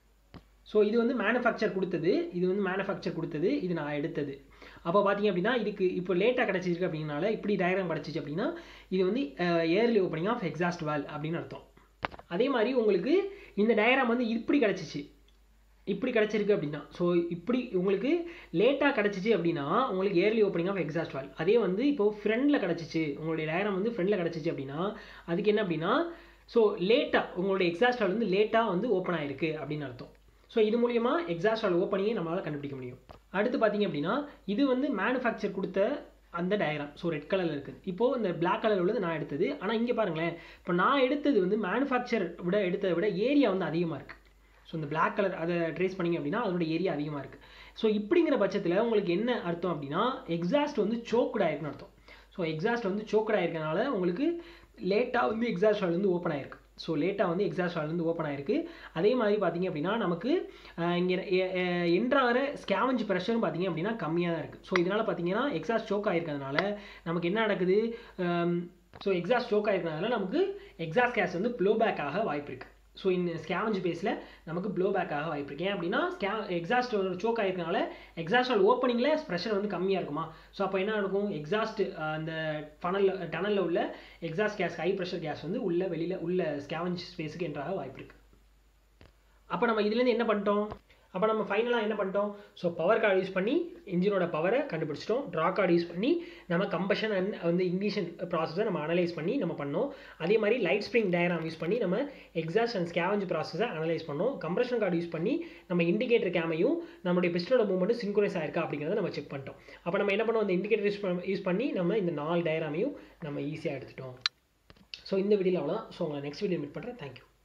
ஸோ இது வந்து மேனுஃபேக்சர் கொடுத்தது இது வந்து மேனுஃபேக்சர் கொடுத்தது இது நான் எடுத்தது அப்போ பார்த்தீங்க அப்படின்னா இதுக்கு இப்போ லேட்டாக கிடச்சிருக்கு அப்படின்னால இப்படி டயக்ராம் கிடச்சிச்சு அப்படின்னா இது வந்து early opening of exhaust valve அப்படின்னு அர்த்தம் அதே மாதிரி உங்களுக்கு இந்த டயக்ராம் வந்து இப்படி கிடச்சிச்சு இப்படி கிடச்சிருக்கு அப்படின்னா ஸோ இப்படி உங்களுக்கு லேட்டாக கிடச்சிச்சு அப்படின்னா உங்களுக்கு early opening of exhaust valve அதே வந்து இப்போ ஃப்ரெண்டில் கிடச்சிச்சு உங்களுடைய டயக்ராம் வந்து ஃப்ரெண்டில் கிடச்சிச்சு அப்படின்னா அதுக்கு என்ன அப்படின்னா ஸோ லேட்டாக உங்களுடைய எக்ஸாஸ்ட் வால் வந்து லேட்டாக வந்து ஓப்பன் ஆயிருக்கு அப்படின்னு அர்த்தம் ஸோ இது மூலியமா எக்ஸாஸ்ட் வால் ஓப்பனிங்கே நம்மளால் கண்டுபிடிக்க முடியும் அடுத்து பார்த்தீங்க அப்படின்னா இது வந்து மேனுஃபேக்சர் கொடுத்த அந்த டயக்ராம் ஸோ ரெட் கலரில் இருக்குது இப்போது இந்த பிளாக் கலர் உள்ளது நான் எடுத்தது ஆனால் இங்கே பாருங்களேன் இப்போ நான் எடுத்தது வந்து மேனுஃபேக்சர் விட எடுத்ததை விட ஏரியா வந்து அதிகமாக இருக்குது ஸோ இந்த பிளாக் கலர் அதை ட்ரேஸ் பண்ணிங்க அப்படின்னா அதோட ஏரியா அதிகமாக இருக்குது ஸோ இப்படிங்கிற பட்சத்தில் உங்களுக்கு என்ன அர்த்தம் அப்படின்னா எக்ஸாஸ்ட் வந்து சோக்குட் ஆயிருக்குன்னு அர்த்தம் ஸோ எக்ஸாஸ்ட் வந்து சோக்குட் ஆயிருக்கனால உங்களுக்கு லேட்டாக வந்து எக்ஸாஸ்ட் வால் வந்து ஓப்பன் ஆயிருக்கு ஸோ லேட்டாக வந்து எக்ஸாஸ்ட் வால் வந்து ஓப்பன் ஆயிருக்கு அதே மாதிரி பார்த்தீங்க அப்படின்னா நமக்கு இங்கே என்ட்ராகிற ஸ்கேவஞ்ச் ப்ரெஷரும் பார்த்தீங்க அப்படின்னா கம்மியாக தான் இருக்குது ஸோ இதனால் பார்த்தீங்கன்னா எக்ஸாஸ்ட் சோக் ஆயிருக்கிறதுனால நமக்கு என்ன நடக்குது ஸோ எக்ஸாஸ்ட் சோக் ஆயிருக்கிறதுனால நமக்கு எக்ஸாஸ்ட் கேஸ் வந்து ப்ளோ பேக் ஆக வாய்ப்பு இருக்குது ஸோ இந்த ஸ்கேவஞ்ச் பேஸில் நமக்கு ப்ளோ பேக் ஆக வாய்ப்பு இருக்கு ஏன் அப்படின்னா ஸ்கே எக்ஸாஸ்ட் சோக் ஆயிருக்கனால எக்ஸாஸ்ட் வால் ஓப்பனிங்கில் ப்ரெஷர் வந்து கம்மியாக இருக்குமா ஸோ அப்போ என்ன நடக்கும் எக்ஸாஸ்ட் அந்த ஃபனலில் டனலில் உள்ள exhaust gas high pressure gas வந்து உள்ள வெளியில் உள்ள ஸ்கேவஞ்ச் ஸ்பேஸுக்கு என்ட்ராக வாய்ப்பு இருக்கு அப்போ நம்ம இதுலேருந்து என்ன பண்ணிட்டோம் அப்போ நம்ம ஃபைனலாக என்ன பண்ணிட்டோம் ஸோ பவர் கார்டு யூஸ் பண்ணி இன்ஜினோட பவரை கண்டுபிடிச்சிட்டோம் ட்ரா கார்டு யூஸ் பண்ணி நம்ம கம்பஷன் அண்ட் வந்து இங்கிலீஷன் ப்ராசஸை நம்ம அனலைஸ் பண்ணி நம்ம பண்ணோம் அதே மாதிரி லைட் ஸ்ப்ரிங் டயக்ராம் யூஸ் பண்ணி நம்ம எக்ஸாஸ்ட் அண்ட் ஸ்கேவஞ்ச் ப்ராசஸை அனலைஸ் பண்ணோம் கம்ப்ரெஷன் கார்டு யூஸ் பண்ணி நம்ம இண்டிகேட்டர் கேமையும் நம்மளுடைய பிஸ்டனோட மூவ்மெண்ட் சின்குரைஸ் ஆயிருக்கா அப்படிங்கிறத நம்ம செக் பண்ணிட்டோம் அப்போ நம்ம என்ன பண்ணோம் அந்த இண்டிகேட்டர் யூஸ் யூஸ் பண்ணி நம்ம இந்த நாலு டயக்ராமையும் நம்ம ஈஸியாக எடுத்துட்டோம் ஸோ இந்த வீடியோவில் அவ்வளோதான் ஸோ உங்களை நெக்ஸ்ட் வீடியோ மீட் பண்ணுறேன் தேங்க்யூ